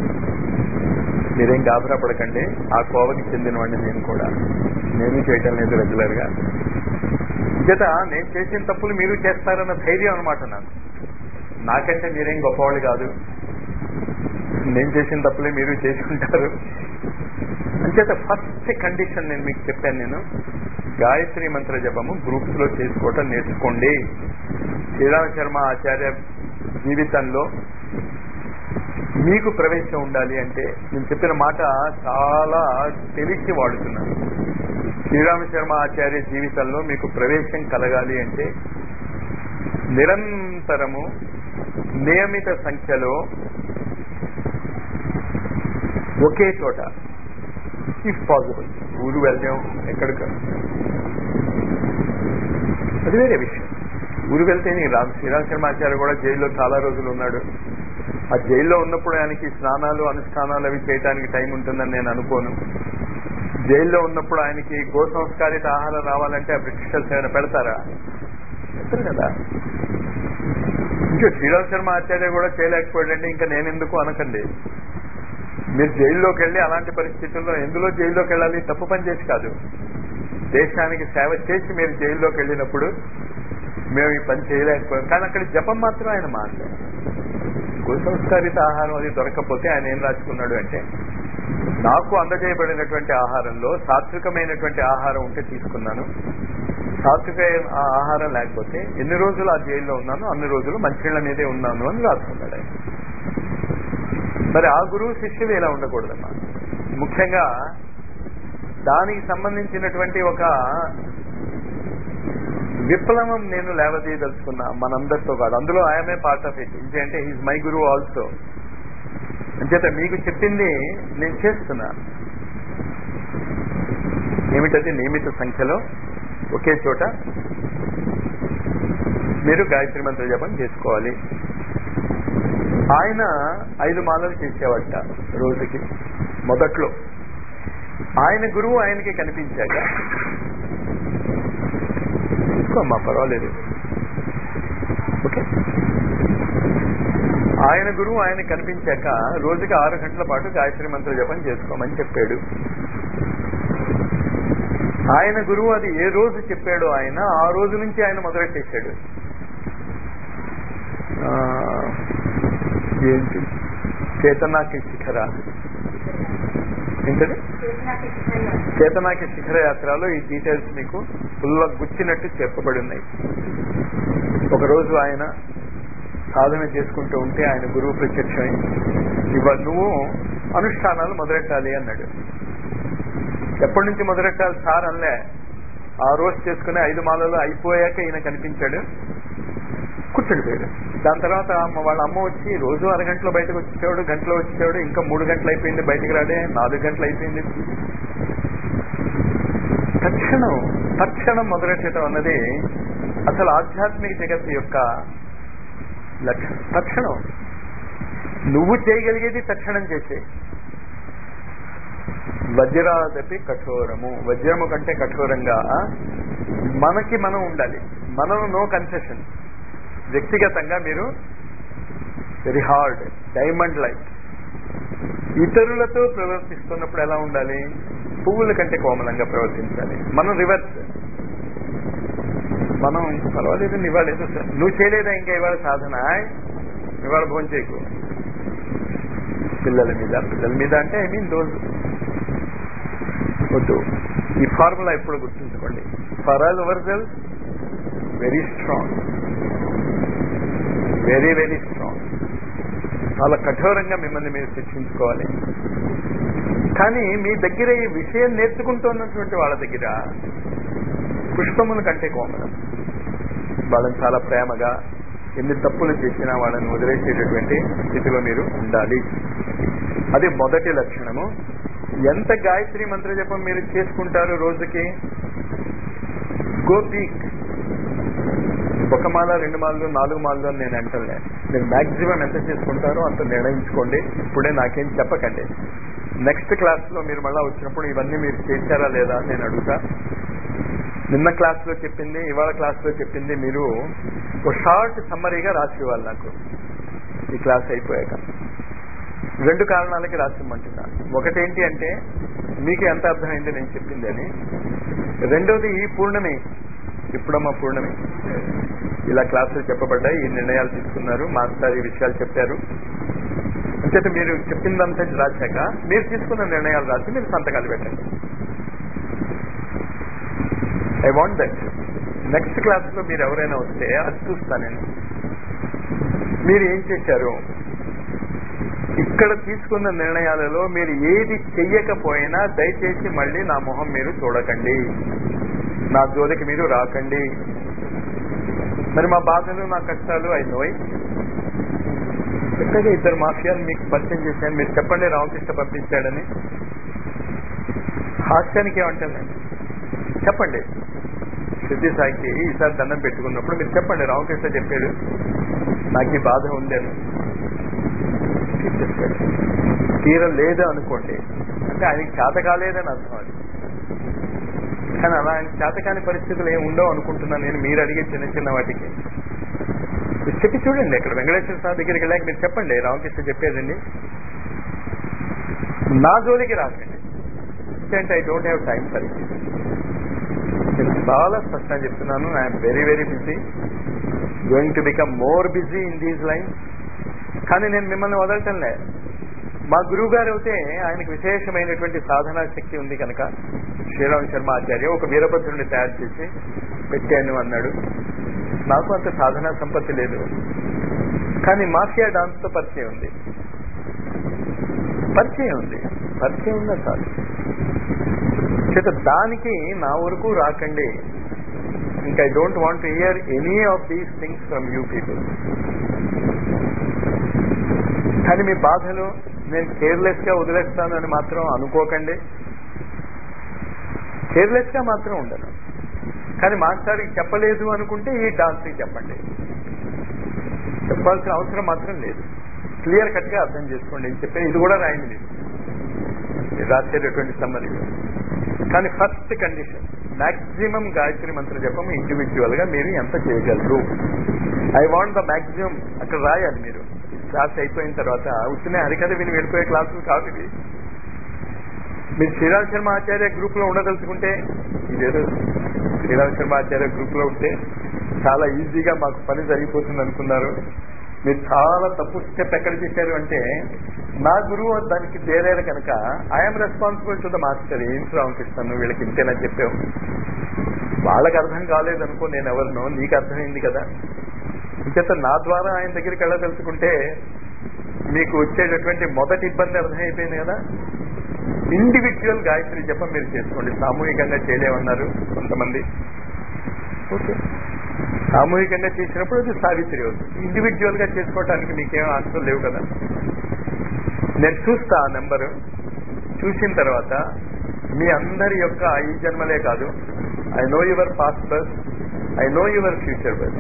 మీరేం గాబరా పడకండి ఆ కోవకి చెందినవాడిని నేను కూడా నేను చేయటం లేదు రెగ్యులర్ గా చేత నేను చేసిన తప్పులు మీరు చేస్తారన్న ధైర్యం అనమాట నాకు నాకంటే మీరేం గొప్పవాళ్ళు కాదు నేను చేసిన తప్పులే మీరు చేసుకుంటారు అంచేత ఫస్ట్ కండిషన్ నేను మీకు చెప్పాను నేను గాయత్రి మంత్ర జపము గ్రూప్స్ లో చేసుకోవటం నేర్చుకోండి శ్రీరామ శర్మ ఆచార్య జీవితంలో మీకు ప్రవేశం ఉండాలి అంటే నేను చెప్పిన మాట చాలా తెలిసి వాడుతున్నాను శ్రీరామ శర్మ ఆచార్య జీవితంలో మీకు ప్రవేశం కలగాలి అంటే నిరంతరము నియమిత సంఖ్యలో ఒకే చోట ఇఫ్ పాసిబుల్ ఊరు వెళ్దాం ఎక్కడికి అది వేరే విషయం ఊరు వెళ్తే నీ రామ్ శ్రీరామ్ శర్మాచార్య కూడా జైల్లో చాలా రోజులు ఉన్నాడు ఆ జైల్లో ఉన్నప్పుడు ఆయనకి స్నానాలు అనుష్ఠానాలు అవి చేయడానికి టైం ఉంటుందని నేను అనుకోను జైల్లో ఉన్నప్పుడు ఆయనకి గో సంస్కారిత ఆహారం రావాలంటే ఆ బ్రిటిషర్స్ ఏమైనా పెడతారా పెడతారు కదా ఇంకా శ్రీరామ్ శర్మ ఆచార్య కూడా చేయలేకపోయాడంటే ఇంకా నేను ఎందుకు అనకండి మీరు జైల్లోకి వెళ్ళి అలాంటి పరిస్థితుల్లో ఎందులో జైల్లోకి వెళ్ళాలి తప్పు పని చేసి కాదు దేశానికి సేవ చేసి మీరు జైల్లోకి వెళ్ళినప్పుడు మేము ఈ పని చేయలేకపోయాం కానీ అక్కడ జపం మాత్రం ఆయన మానలేదు కుసంస్కారిత ఆహారం అది దొరకకపోతే ఆయన ఏం రాసుకున్నాడు అంటే నాకు అందజేయబడినటువంటి ఆహారంలో సాత్వికమైనటువంటి ఆహారం ఉంటే తీసుకున్నాను సాత్విక ఆహారం లేకపోతే ఎన్ని రోజులు ఆ జైల్లో ఉన్నాను అన్ని రోజులు మంచినీళ్ళ మీదే ఉన్నాను అని రాసుకున్నాడు ఆయన మరి ఆ గురువు శిష్యులు ఇలా ఉండకూడదమ్మా ముఖ్యంగా దానికి సంబంధించినటువంటి ఒక విప్లవం నేను లేవదీయదలుచుకున్నా మనందరితో కాదు అందులో ఆయమే పార్ట్ ఆఫ్ ఇట్ ఇంకేంటే హీజ్ మై గురువు ఆల్సో అంచేత మీకు చెప్పింది నేను చేస్తున్నా ఏమిటది నియమిత సంఖ్యలో ఒకే చోట మీరు గాయత్రి మంత్ర జపం చేసుకోవాలి ఆయన ఐదు మాలలు చేసేవట రోజుకి మొదట్లో ఆయన గురువు ఆయనకి కనిపించాక తీసుకోమ్మా పర్వాలేదు ఓకే ఆయన గురువు ఆయన కనిపించాక రోజుకి ఆరు గంటల పాటు గాయత్రి మంత్ర జపం చేసుకోమని చెప్పాడు ఆయన గురువు అది ఏ రోజు చెప్పాడో ఆయన ఆ రోజు నుంచి ఆయన మొదలెట్టేశాడు ఆ, ఏంటి చేతనాకి శిఖర ఏంటది చేతనాకి శిఖర యాత్రలో ఈ డీటెయిల్స్ మీకు ఫుల్గా గుచ్చినట్టు చెప్పబడి ఉన్నాయి ఒకరోజు ఆయన సాధన చేసుకుంటూ ఉంటే ఆయన గురువు ప్రత్యక్షమై ఇవాళ నువ్వు అనుష్ఠానాలు మొదలెట్టాలి అన్నాడు ఎప్పటి నుంచి మొదలెట్టాలి సార్ అనలే ఆ రోజు చేసుకునే ఐదు మాలలు అయిపోయాక ఈయన కనిపించాడు కూర్చుండిపోయాడు దాని తర్వాత అమ్మ వాళ్ళ అమ్మ వచ్చి రోజు అరగంటలో బయటకు వచ్చేవాడు గంటలో వచ్చేవాడు ఇంకా మూడు గంటలు అయిపోయింది బయటకు రాడే నాలుగు గంటలు అయిపోయింది తక్షణం తక్షణం మొదలెట్టడం అన్నది అసలు ఆధ్యాత్మిక జగత్తు యొక్క లక్షణం తక్షణం నువ్వు చేయగలిగేది తక్షణం చేసే వజ్రాదపి కఠోరము వజ్రము కంటే కఠోరంగా మనకి మనం ఉండాలి మనం నో కన్సెషన్ వ్యక్తిగతంగా మీరు వెరీ హార్డ్ డైమండ్ లైక్ ఇతరులతో ప్రవర్తిస్తున్నప్పుడు ఎలా ఉండాలి పువ్వుల కంటే కోమలంగా ప్రవర్తించాలి మనం రివర్స్ మనం పర్వాలేదు ఇవాళ ఏదో సార్ నువ్వు చేయలేదా ఇంకా ఇవాళ సాధన ఇవాళ భోజనం చేయకు పిల్లల మీద పిల్లల మీద అంటే ఐ మీన్ దోస్ వద్దు ఈ ఫార్ములా ఎప్పుడు గుర్తుంచుకోండి for all our cells very strong very very strong చాలా కఠోరంగా మిమ్మల్ని మీరు శిక్షించుకోవాలి కానీ మీ దగ్గర ఈ విషయం నేర్చుకుంటున్నటువంటి వాళ్ళ దగ్గర పుష్పముల కంటే కోమలం వాళ్ళని చాలా ప్రేమగా ఎన్ని తప్పులు చేసినా వాళ్ళని వదిలేసేటటువంటి స్థితిలో మీరు ఉండాలి అది మొదటి లక్షణము ఎంత గాయత్రి మంత్ర జపం మీరు చేసుకుంటారు రోజుకి గో పీక్ ఒక మాల రెండు మాలలు నాలుగు మాలలు అని నేను అంటలే మీరు మాక్సిమం ఎంత చేసుకుంటారో అంత నిర్ణయించుకోండి ఇప్పుడే నాకేం చెప్పకండి నెక్స్ట్ క్లాస్ లో మీరు మళ్ళా వచ్చినప్పుడు ఇవన్నీ మీరు చేశారా లేదా అని నేను అడుగుతా నిన్న క్లాస్ లో చెప్పింది ఇవాళ క్లాస్ లో చెప్పింది మీరు ఒక షార్ట్ సమ్మరీగా రాసి ఇవ్వాలి నాకు ఈ క్లాస్ అయిపోయాక రెండు కారణాలకి రాసిమ్మంటున్నా ఒకటేంటి అంటే మీకు ఎంత అర్థమైంది నేను చెప్పింది అని రెండోది ఈ పూర్ణమి ఇప్పుడమ్మా పూర్ణమి ఇలా క్లాసులు చెప్పబడ్డాయి ఈ నిర్ణయాలు తీసుకున్నారు మాస్టర్ ఈ విషయాలు చెప్పారు అంచేత మీరు చెప్పిందంతా రాశాక మీరు తీసుకున్న నిర్ణయాలు రాసి మీరు సంతకాలు పెట్టండి I want that next class లో మీరు ఎవరైనా వస్తే అది చూస్తా నేను మీరు ఏం చేశారు ఇక్కడ తీసుకున్న నిర్ణయాలలో మీరు ఏది చెయ్యకపోయినా దయచేసి మళ్ళీ నా మొహం మీరు చూడకండి నా జోలికి మీరు రాకండి మరి మా బాధలు నా కష్టాలు అయి నోయ్ చెప్పాక ఇద్దరు మాఫియాలు మీకు పరిచయం చేశాను మీరు చెప్పండి రామకృష్ణ పంపించాడని హాస్యానికి ఏమంటానండి చెప్పండి సిద్ధి సాయికి ఈసారి దండం పెట్టుకున్నప్పుడు మీరు చెప్పండి రామకృష్ణ చెప్పాడు నాకు ఈ బాధ ఉంది అని చెప్పాడు తీర లేదు అనుకోండి అంటే ఆయనకి చేత కాలేదని అర్థం అది కానీ అలా ఆయన చేతకాని పరిస్థితులు ఏమి ఉండవు అనుకుంటున్నాను నేను మీరు అడిగే చిన్న చిన్న వాటికి మీరు చెప్పి చూడండి ఇక్కడ వెంకటేశ్వర స్వామి దగ్గరికి వెళ్ళాక మీరు చెప్పండి రామకృష్ణ చెప్పేదండి నా జోలికి రాకండి అంటే I don't have time for it నేను చాలా స్పష్టంగా చెప్తున్నాను I'm very very busy going to become more busy in these line కానీ నేను మిమ్మల్ని వదలటంలే మా గురువు గారు అయితే ఆయనకు విశేషమైనటువంటి సాధనా శక్తి ఉంది కనుక శ్రీరామ్ శర్మ ఆచార్య ఒక వీరభద్రుడిని తయారు చేసి పెట్టాను అన్నాడు నాకు అంత సాధనా సంపత్తి లేదు కానీ మాఫియా డాన్స్ తో పరిచయం ఉంది పరిచయం ఉంది పరిచయం ఉందా చాలు చేత దానికి నా వరకు రాకండి ఇంకా I don't want hear any of these things from you people కానీ మీ బాధలు నేను కేర్లెస్ గా వదిలేస్తాను అని మాత్రం అనుకోకండి కేర్లెస్ గా మాత్రం ఉండను కానీ మాస్టర్కి చెప్పలేదు అనుకుంటే ఈ డాన్స్కి చెప్పండి చెప్పాల్సిన అవసరం మాత్రం లేదు క్లియర్ కట్ గా అర్థం చేసుకోండి చెప్పే ఇది కూడా రాయండి మీరు చేసుకోండి రాసేటటువంటి సమ్మరీ కానీ first condition maximum Gayatri mantra జపం ఇండివిజువల్ గా మీరు ఎంత చేయగలరు ఐ వాంట్ ద మాక్సిమం అక్కడ రాయాలి మీరు క్లాస్ అయిపోయిన తర్వాత ఉత్తినే హరికథ విని వెళ్ళిపోయే క్లాసులు కాదు ఇవి మీరు శ్రీరామ్ శర్మ ఆచార్య గ్రూప్ లో ఉండదలుచుకుంటే ఇదేదో శ్రీరామ్ శర్మ ఆచార్య గ్రూప్ లో ఉంటే చాలా ఈజీగా మాకు పని జరిగిపోతుంది అనుకున్నారు మీరు చాలా తప్పు స్టెప్ ఎక్కడ చేశారు అంటే నా గురువు దానికి దేరేరు కనుక I'm responsible to the master ఏం రామకృష్ణ వీళ్ళకి ఇంతేనా చెప్పావు వాళ్ళకి అర్థం కాలేదు అనుకో నేను ఎవరినో నీకు అర్థమైంది కదా ఇంకేత నా ద్వారా ఆయన దగ్గరికి వెళ్ళదలుచుకుంటే మీకు వచ్చేటటువంటి మొదటి ఇబ్బంది అర్థమైపోయింది కదా ఇండివిజువల్ గాయత్రి జపం మీరు చేసుకోండి సామూహికంగా చేయలేమన్నారు కొంతమంది ఓకే సామూహికంగా చేసినప్పుడు అది సావిత్రి అవుతుంది ఇండివిజువల్ గా చేసుకోవటానికి మీకేం ఆస్తులు లేవు కదా నేను చూస్తా ఆ నెంబరు చూసిన తర్వాత మీ అందరి యొక్క ఈ జన్మలే కాదు ఐ నో యువర్ పాస్ట్ బస్ ఐ నో యువర్ ఫ్యూచర్ బస్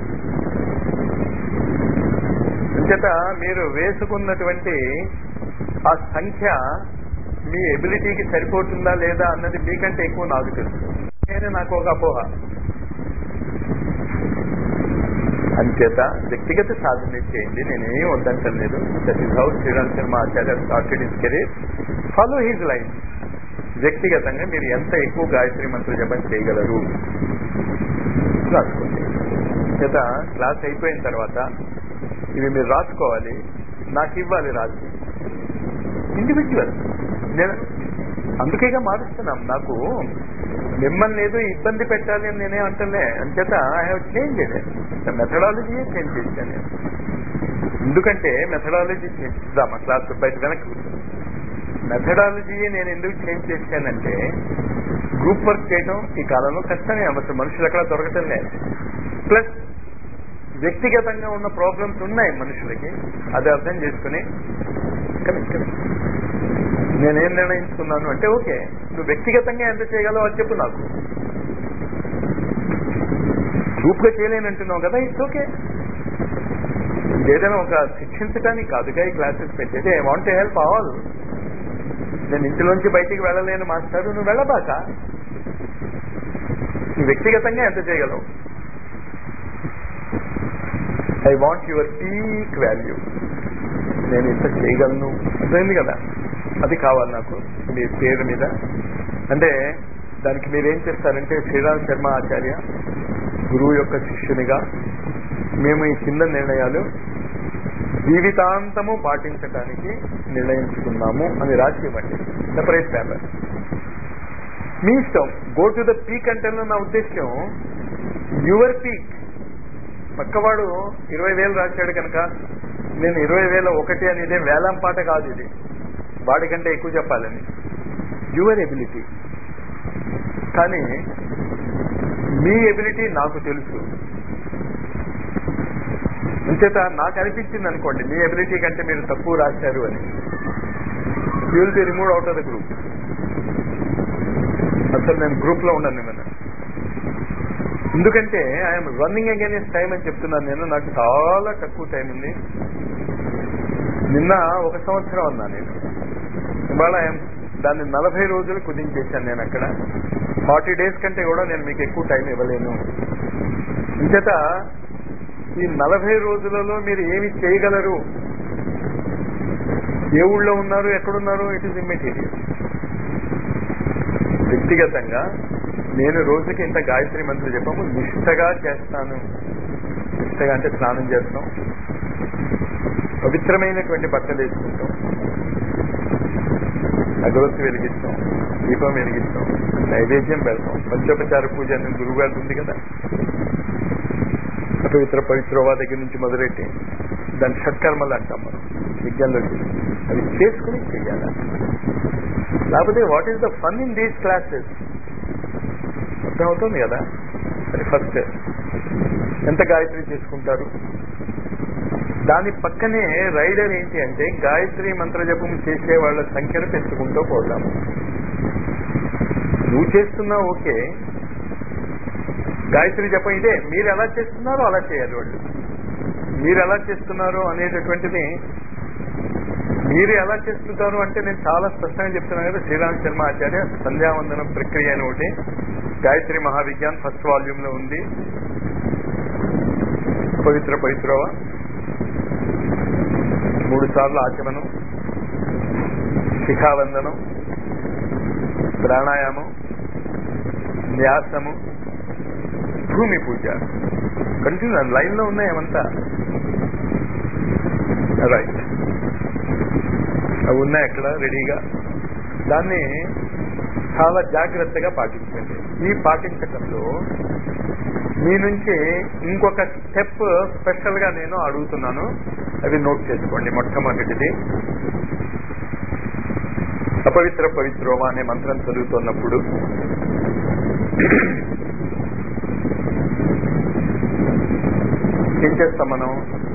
అంచేత మీరు వేసుకున్నటువంటి ఆ సంఖ్య మీ ఎబిలిటీకి సరిపోతుందా లేదా అన్నది మీకంటే ఎక్కువ నాకు తెలుసు నేనే నాకు ఒక అపోహ అంచేత వ్యక్తిగత సాధన చేయండి నేనేం వద్దంటలేదు that is how Shriram Sharma Acharya started his career follow his line వ్యక్తిగతంగా మీరు ఎంత ఎక్కువ గాయత్రి మంత్ర జపం చేయగలరు రాసుకోండి చేత క్లాస్ అయిపోయిన తర్వాత ఇవి మీరు రాసుకోవాలి నాకు ఇవ్వాలి రాసి ఇండివిజువల్ నేను అందుకేగా మారుస్తున్నాం నాకు మిమ్మల్ని ఏదో ఇబ్బంది పెట్టాలి అని నేనే అంటలే అంచేత ఐ హావ్ చేంజ్ మెథడాలజీయే చేంజ్ చేశాను నేను ఎందుకంటే మెథడాలజీ చేంజ్ చేద్దాం క్లాస్ బయట వెనక్కి మెథడాలజీయే నేను ఎందుకు చేంజ్ చేశానంటే గ్రూప్ వర్క్ చేయడం ఈ కాలంలో కష్టమే అసలు మనుషులు ఎక్కడ దొరకటం లేదు ప్లస్ వ్యక్తిగతంగా ఉన్న ప్రాబ్లమ్స్ ఉన్నాయి మనుషులకి అది అర్థం చేసుకుని కరెక్ట్ కరెక్ట్ నేనేం నిర్ణయించుకున్నాను అంటే ఓకే నువ్వు వ్యక్తిగతంగా ఎంత చేయగలవు అని చెప్పు నాకు గ్రూప్ గా చేయలేనంటున్నావు కదా ఇట్స్ ఓకే ఏదైనా ఒక శిక్షించడానికి కాదుగా ఈ క్లాసెస్ పెట్టేది ఐ వాంట్ హెల్ప్ ఆల్ నేను ఇంటిలోంచి బయటికి వెళ్ళలేను మాస్టర్ నువ్వు వెళ్ళబాక నువ్వు వ్యక్తిగతంగా ఎంత చేయగలవు I want your peak value నేను ఇంత చేయగలను అర్థమైంది కదా అది కావాలి నాకు మీ పేరు మీద అంటే దానికి మీరేం చేస్తారంటే శ్రీరామ్ శర్మ ఆచార్య గురువు యొక్క శిష్యునిగా మేము ఈ కింద నిర్ణయాలు జీవితాంతము పాటించడానికి నిర్ణయించుకున్నాము అని రాసి ఇవ్వండి సెపరేట్ పేపర్ మీ ఇష్టం గో టు ద పీక్ అంటే నా ఉద్దేశం యువర్ పీక్ పక్కవాడు ఇరవై వేలు రాశాడు కనుక నేను ఇరవై వేల ఒకటి అని ఇదే వేలం పాట కాదు ఇది వాడికంటే ఎక్కువ చెప్పాలని యువర్ ఎబిలిటీ కానీ మీ ఎబిలిటీ నాకు తెలుసు అంచేత నాకు అనిపించింది అనుకోండి మీ ఎబిలిటీ కంటే మీరు తక్కువ రాశారు అని you will be remove out of the group అసలు నేను గ్రూప్ లో ఉండను నేను ఎందుకంటే ఐఎమ్ రన్నింగ్ అగేనెస్ట్ టైం అని చెప్తున్నాను నేను నాకు చాలా తక్కువ టైం ఉంది నిన్న ఒక సంవత్సరం అన్నా నేను ఇవాళ దాన్ని నలభై రోజులు కుదించేశాను నేను అక్కడ ఫార్టీ డేస్ కంటే కూడా నేను మీకు ఎక్కువ టైం ఇవ్వలేను ఇంచేత ఈ నలభై రోజులలో మీరు ఏమి చేయగలరు ఏ ఊళ్ళో ఉన్నారు ఎక్కడున్నారు ఇట్ ఈస్ ఇమ్మెటీరియల్ వ్యక్తిగతంగా నేను రోజుకి ఇంత గాయత్రి మంత్రి చెప్పము నిష్టగా చేస్తాను నిష్టగా అంటే స్నానం చేస్తాం పవిత్రమైనటువంటి బట్టలు వేసుకుంటాం అగరొత్తి వెలిగిస్తాం దీపం వెలిగిస్తాం నైవేద్యం పెడతాం పంచోపచార పూజ అని గురువుగారు ఉంది కదా అపవిత్ర పవిత్రవా దగ్గర నుంచి మొదలెట్టి దాని షట్కర్మలు అంటాం మనం యజ్ఞంలో అవి చేసుకుని చెయ్యాలి లేకపోతే what is the fun in these classes అర్థమవుతుంది కదా అది ఫస్ట్ ఎంత గాయత్రి చేసుకుంటారు దాని పక్కనే రైడర్ ఏంటి అంటే గాయత్రి మంత్ర జపం చేసే వాళ్ళ సంఖ్యను పెంచుకుంటూ పోతాము నువ్వు చేస్తున్నావు ఓకే గాయత్రి జపం ఇదే మీరు ఎలా చేస్తున్నారో అలా చేయాలి వాళ్ళు మీరు ఎలా చేస్తున్నారో అనేటటువంటిది మీరు ఎలా చేస్తుంటారు అంటే నేను చాలా స్పష్టంగా చెప్తున్నాను కదా శ్రీరామ శర్మ ఆచార్య సంధ్యావందనం ప్రక్రియ అని ఒకటి గాయత్రి మహావిజ్ఞాన్ ఫస్ట్ వాల్యూమ్ లో ఉంది పవిత్ర పవిత్రవ మూడు సార్లు ఆచమనం శిఖావందనం ప్రాణాయామం న్యాసము భూమి పూజ కంటిన్యూ లైన్ లో ఉన్నాయి ఏమంతా రైట్ అవి ఉన్నాయి అక్కడ రెడీగా దాన్ని చాలా జాగ్రత్తగా పాటించండి ఈ పాటించటంలో మీ నుంచి ఇంకొక స్టెప్ స్పెషల్ గా నేను అడుగుతున్నాను అవి నోట్ చేసుకోండి మొట్టమొదటిది అపవిత్ర పవిత్రోమా అనే మంత్రం చదువుతున్నప్పుడు ఏం చేస్తాం మనం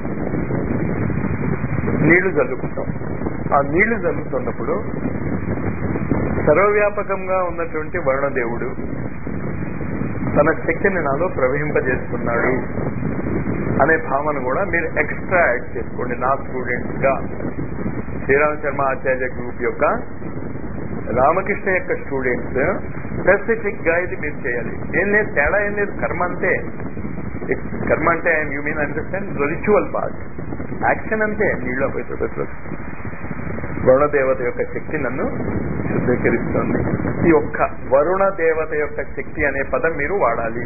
నీళ్లు చల్లుకుంటాం ఆ నీళ్లు చల్లుతున్నప్పుడు సర్వవ్యాపకంగా ఉన్నటువంటి వరుణదేవుడు తన శక్తిని నాలో ప్రవహింపజేస్తున్నాడు అనే భావన కూడా మీరు ఎక్స్ట్రా యాడ్ చేసుకోండి నా స్టూడెంట్స్ గా శ్రీరామ శర్మ ఆచార్య గ్రూప్ యొక్క రామకృష్ణ యొక్క స్టూడెంట్స్ స్పెసిఫిక్ గా ఇది మీరు చేయాలి ఏం లేదు తేడా ఏం లేదు కర్మ అంతే కర్మ అంటే you mean understand ritual part action అంతే నీళ్ళు అపవిత్ర వరుణ దేవత యొక్క శక్తి నన్ను శుద్ధీకరిస్తుంది ఈ ఒక్క వరుణ దేవత యొక్క శక్తి అనే పదం మీరు వాడాలి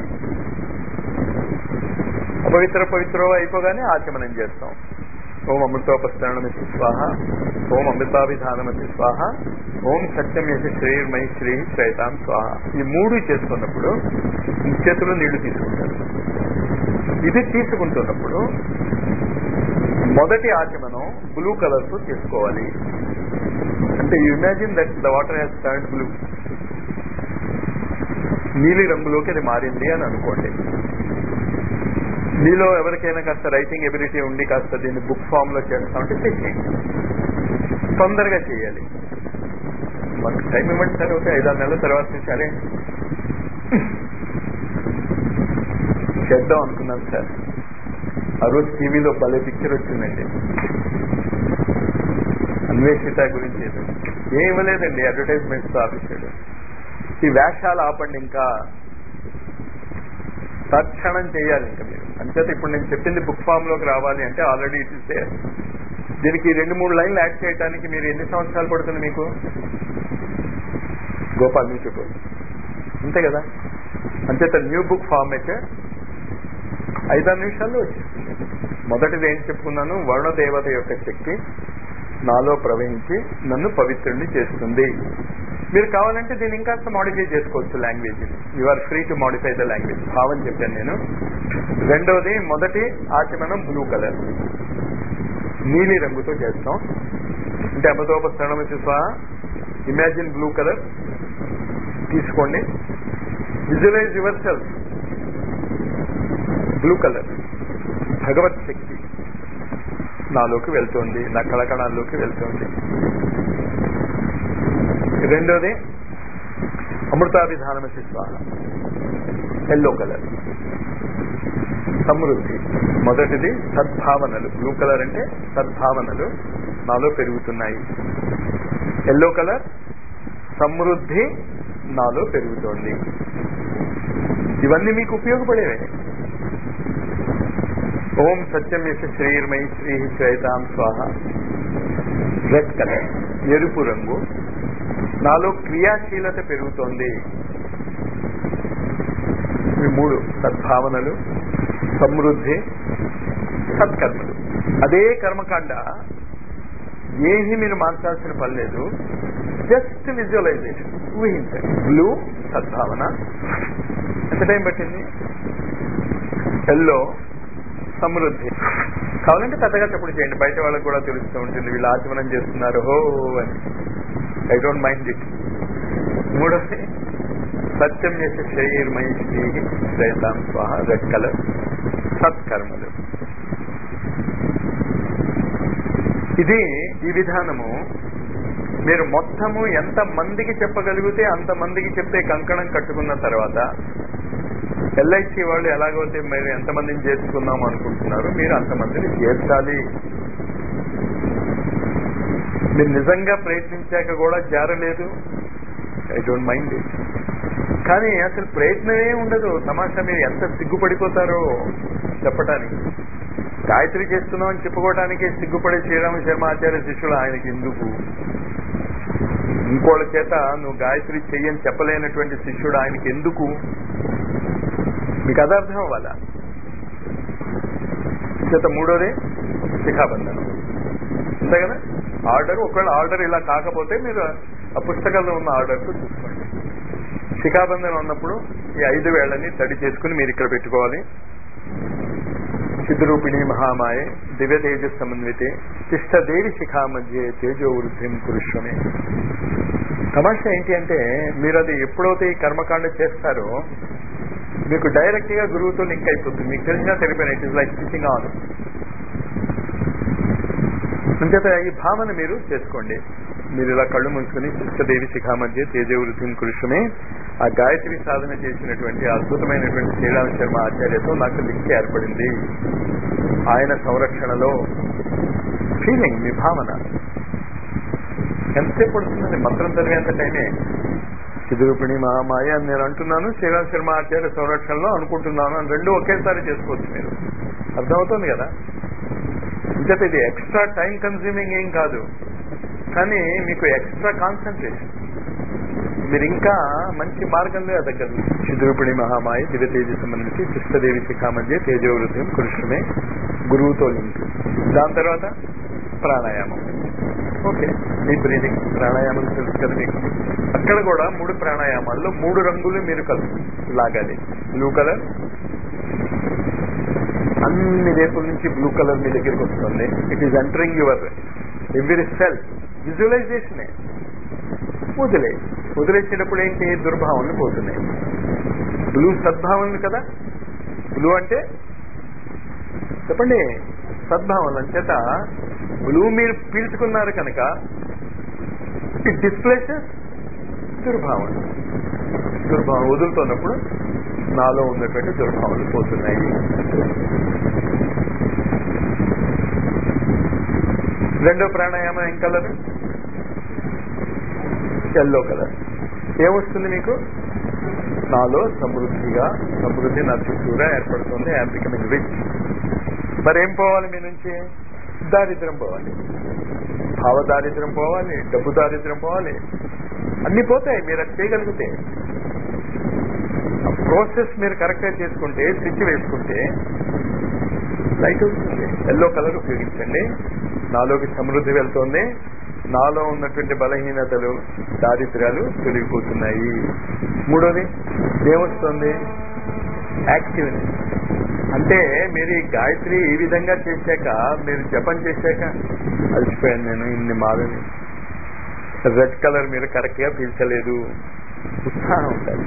అపవిత్ర పవిత్ర అయిపోగానే ఆచమనం చేస్తాం ఓం అమృతోపస్తరణమతి స్వాహ ఓం అమృతాభిధానమతి స్వాహ ఓం సత్యం యశ శ్రేయర్మై శ్రీ శ్రేతాం స్వాహ ఈ మూడు చేస్తున్నప్పుడు చేతులు నీళ్లు తీసుకుంటారు ఇది తీసుకుంటున్నప్పుడు మొదటి ఆచమనం బ్లూ కలర్ తో చేసుకోవాలి అంటే you imagine that the water has turn blue నీలి రంగులోకి అది మారింది అని అనుకోండి మీలో ఎవరికైనా కాస్త రైటింగ్ ఎబిలిటీ ఉండి కాస్త దీన్ని బుక్ ఫామ్ లో చేస్తామంటే చేసేయండి తొందరగా చేయాలి మాకు టైం ఇవ్వండి సార్ ఒక ఐదారు నెలల తర్వాత నుంచి అరే చేద్దాం అనుకున్నాను సార్ ఆ రోజు టీవీలో భలే పిక్చర్ వచ్చిందండి అన్వేషిత గురించి ఏదో ఏం ఇవ్వలేదండి అడ్వర్టైజ్మెంట్స్ ఆఫీసుడు ఈ వేషాలు ఆపండి ఇంకా తక్షణం చేయాలి ఇంకా మీరు అంచేత ఇప్పుడు నేను చెప్పింది బుక్ ఫామ్ లోకి రావాలి అంటే ఆల్రెడీ ఇట్ ఇస్ దేర్ దీనికి రెండు మూడు లైన్లు యాడ్ చేయడానికి మీరు ఎన్ని సంవత్సరాలు పడుతుంది మీకు గోపాల్ మీరు చెప్పు అంతే కదా అంచేత న్యూ బుక్ ఫార్మేట్ ఐదారు నిమిషాల్లో వచ్చేస్తుంది మొదటిది ఏం చెప్పుకున్నాను వరుణదేవత యొక్క శక్తి నాలో ప్రవహించి నన్ను పవిత్రుడిని చేస్తుంది మీరు కావాలంటే దీన్ని ఇంకాస్త మాడిఫై చేసుకోవచ్చు language you are free to modify the language భావం చెప్పాను నేను రెండవది మొదటి ఆచమనం బ్లూ కలర్ నీలి రంగుతో చేస్తాం అంటే అమృతోపస్తరణం స్వాహ ఇమాజిన్ బ్లూ కలర్ తీసుకోండి visualise yourself blue colour భగవత్ శక్తి నాలోకి వెళ్తోంది నా కళకణాల్లోకి వెళ్తోంది రెండోది అమృతాభిధానం స్వాహ ఎల్లో కలర్ సమృద్ధి మొదటిది సద్భావనలు బ్లూ కలర్ అంటే సద్భావనలు నాలో పెరుగుతున్నాయి ఎల్లో కలర్ సమృద్ధి నాలో పెరుగుతోంది ఇవన్నీ మీకు ఉపయోగపడేవే ఓం సత్యం యశ శ్రీర్మై శ్రీ శ్వేతాం స్వాహ రెడ్ కలర్ ఎరుపు రంగు నాలో క్రియాశీలత పెరుగుతోంది ఈ మూడు సద్భావనలు సమృద్ధి సత్కర్మలు అదే కర్మకాండ ఏమీ మీరు మార్చాల్సిన పని లేదు జస్ట్ విజువలైజేషన్ ఊహించండి బ్లూ సద్భావన ఎంత టైం పట్టింది ఎల్లో సమృద్ధి కావాలంటే పెద్దగా చెప్పుడు చేయండి బయట వాళ్ళకి కూడా తెలుస్తూ ఉంటుంది వీళ్ళు ఆచమనం చేస్తున్నారు హో అని ఐ డోంట్ మైండ్ ఇట్ మూడోది సత్యం చేసే శరీరమై శ్రీ శ్రేతాం స్వాహ రెడ్ కలర్ సత్కర్మలు ఇది ఈ విధానము మీరు మొత్తము ఎంత మందికి చెప్పగలిగితే అంత మందికి చెప్తే కంకణం కట్టుకున్న తర్వాత ఎల్ఐసి వాళ్ళు ఎలాగైతే మీరు ఎంతమందిని చేర్చుకుందాం అనుకుంటున్నారు మీరు అంతమందిని చేర్చాలి మీరు నిజంగా ప్రయత్నించాక కూడా జారలేదు ఐ డోంట్ మైండ్ ఇట్ కానీ అసలు ప్రయత్నమే ఉండదు తమాషా మీరు ఎంత సిగ్గుపడిపోతారో చెప్పటానికి గాయత్రి చేస్తున్నాం అని చెప్పుకోవడానికి సిగ్గుపడే శ్రీరామ శర్మ ఆచార్య శిష్యులు ఆయనకి ఎందుకు ఇంకోళ్ళ చేత నువ్వు గాయత్రి చెయ్యని చెప్పలేనటువంటి శిష్యుడు ఆయనకి ఎందుకు మీకు అదర్థం అవ్వాలా చేత మూడోది శిఖాబంధనం అంతే కదా ఆర్డర్ ఒకవేళ ఆర్డర్ ఇలా కాకపోతే మీరు ఆ పుస్తకాల్లో ఉన్న ఆర్డర్తో చూసుకోండి శిఖాబంధనం ఉన్నప్పుడు ఈ ఐదు వేళ్ళని తడి చేసుకుని మీరు ఇక్కడ పెట్టుకోవాలి చిద్రూపిణి మహామాయే దివ్య తేజ సమన్వితే తిష్టదేవి శిఖా మధ్య తేజో వృద్ధిం పురుషమే తమాషా ఏంటి అంటే మీరు అది ఎప్పుడైతే ఈ కర్మకాండ చేస్తారో మీకు డైరెక్ట్ గా గురువుతో లింక్ అయిపోతుంది మీకు తెలిసినా తెలిపోయిన it is like switching on అంచేత ఈ భావన మీరు చేసుకోండి మీరు ఇలా కళ్ళు ముంచుకుని చిత్తదేవి శిఖా మధ్య తేజవృద్ధిని కృష్ణమే ఆ గాయత్రి సాధన చేసినటువంటి అద్భుతమైనటువంటి శ్రీరామ శర్మ ఆచార్యతో నాకు లింక్ ఏర్పడింది ఆయన సంరక్షణలో ఫీలింగ్ మీ భావన ఎంతసేపు పడుతుందండి మంత్రం చదివేంత టైమే చిదురుపిణి మహామాయ అని నేను అంటున్నాను శ్రీరామ శర్మ ఆచార్య సంరక్షణలో అనుకుంటున్నాను అని రెండు ఒకేసారి చేసుకోవచ్చు మీరు అర్థమవుతుంది కదా ఇంకైతే ఇది ఎక్స్ట్రా టైం కన్స్యూమింగ్ ఏం కాదు కానీ మీకు ఎక్స్ట్రా కాన్సన్ట్రేషన్ మీరు ఇంకా మంచి మార్గంలో ఎదగలరు చిదురుపిణి మహామాయ దివ్య తేజ సంబంధించి కృష్ణదేవి శిఖా మధ్య తేజవృద్ధం కృష్ణమే గురువుతో లింక్ దాని తర్వాత ప్రాణాయామం ఓకే మీ బ్రీదింగ్ ప్రాణాయామం తెలుసు కదా మీకు అక్కడ కూడా మూడు ప్రాణాయామాల్లో మూడు రంగులు మీరు కలుపు లాగాలి బ్లూ కలర్ అన్ని రేపుల నుంచి బ్లూ కలర్ మీ దగ్గరికి వస్తుంది it is entering your every cell విజువలైజేషనే వదిలే వదిలేసేటప్పుడు ఏంటి దుర్భావనలు పోతున్నాయి బ్లూ సద్భావనలు కదా బ్లూ అంటే చెప్పండి సద్భావనలు అంచేత బ్లూ మీరు పీల్చుకున్నారు కనుక ఇట్ డిస్ప్లేసెస్ దుర్భావన దుర్భావన వదులుతున్నప్పుడు నాలో ఉన్నటువంటి దుర్భావనలు పోతున్నాయి రెండో ప్రాణాయామం ఏం కలర్ ఎల్లో కలర్ ఏమొస్తుంది మీకు నాలో సమృద్ధిగా సమృద్ధి నా చుట్టూరా ఏర్పడుతుంది ఐఎమ్ బికమింగ్ రిచ్ మరేం పోవాలి మీ నుంచి దారిద్ర్యం పోవాలి భావ దారిద్ర్యం పోవాలి డబ్బు దారిద్ర్యం పోవాలి అన్ని పోతాయి మీరు అది చేయగలిగితే ప్రాసెస్ మీరు కరెక్ట్ గా చేసుకుంటే స్విచ్ వేసుకుంటే లైట్ వస్తుంది ఎల్లో కలర్ ఉపయోగించండి నాలోకి సమృద్ధి వెళ్తోంది నాలో ఉన్నటువంటి బలహీనతలు దారిద్ర్యాలు తొలగిపోతున్నాయి మూడోది ఏమొస్తుంది యాక్టివ్నెస్ అంటే మీరు ఈ గాయత్రి ఈ విధంగా చేశాక మీరు జపం చేశాక అలసిపోయాను నేను ఇన్ని మాలని రెడ్ కలర్ మీరు కరెక్ట్ గా పీల్చలేదు ఉత్సాహం ఉండాలి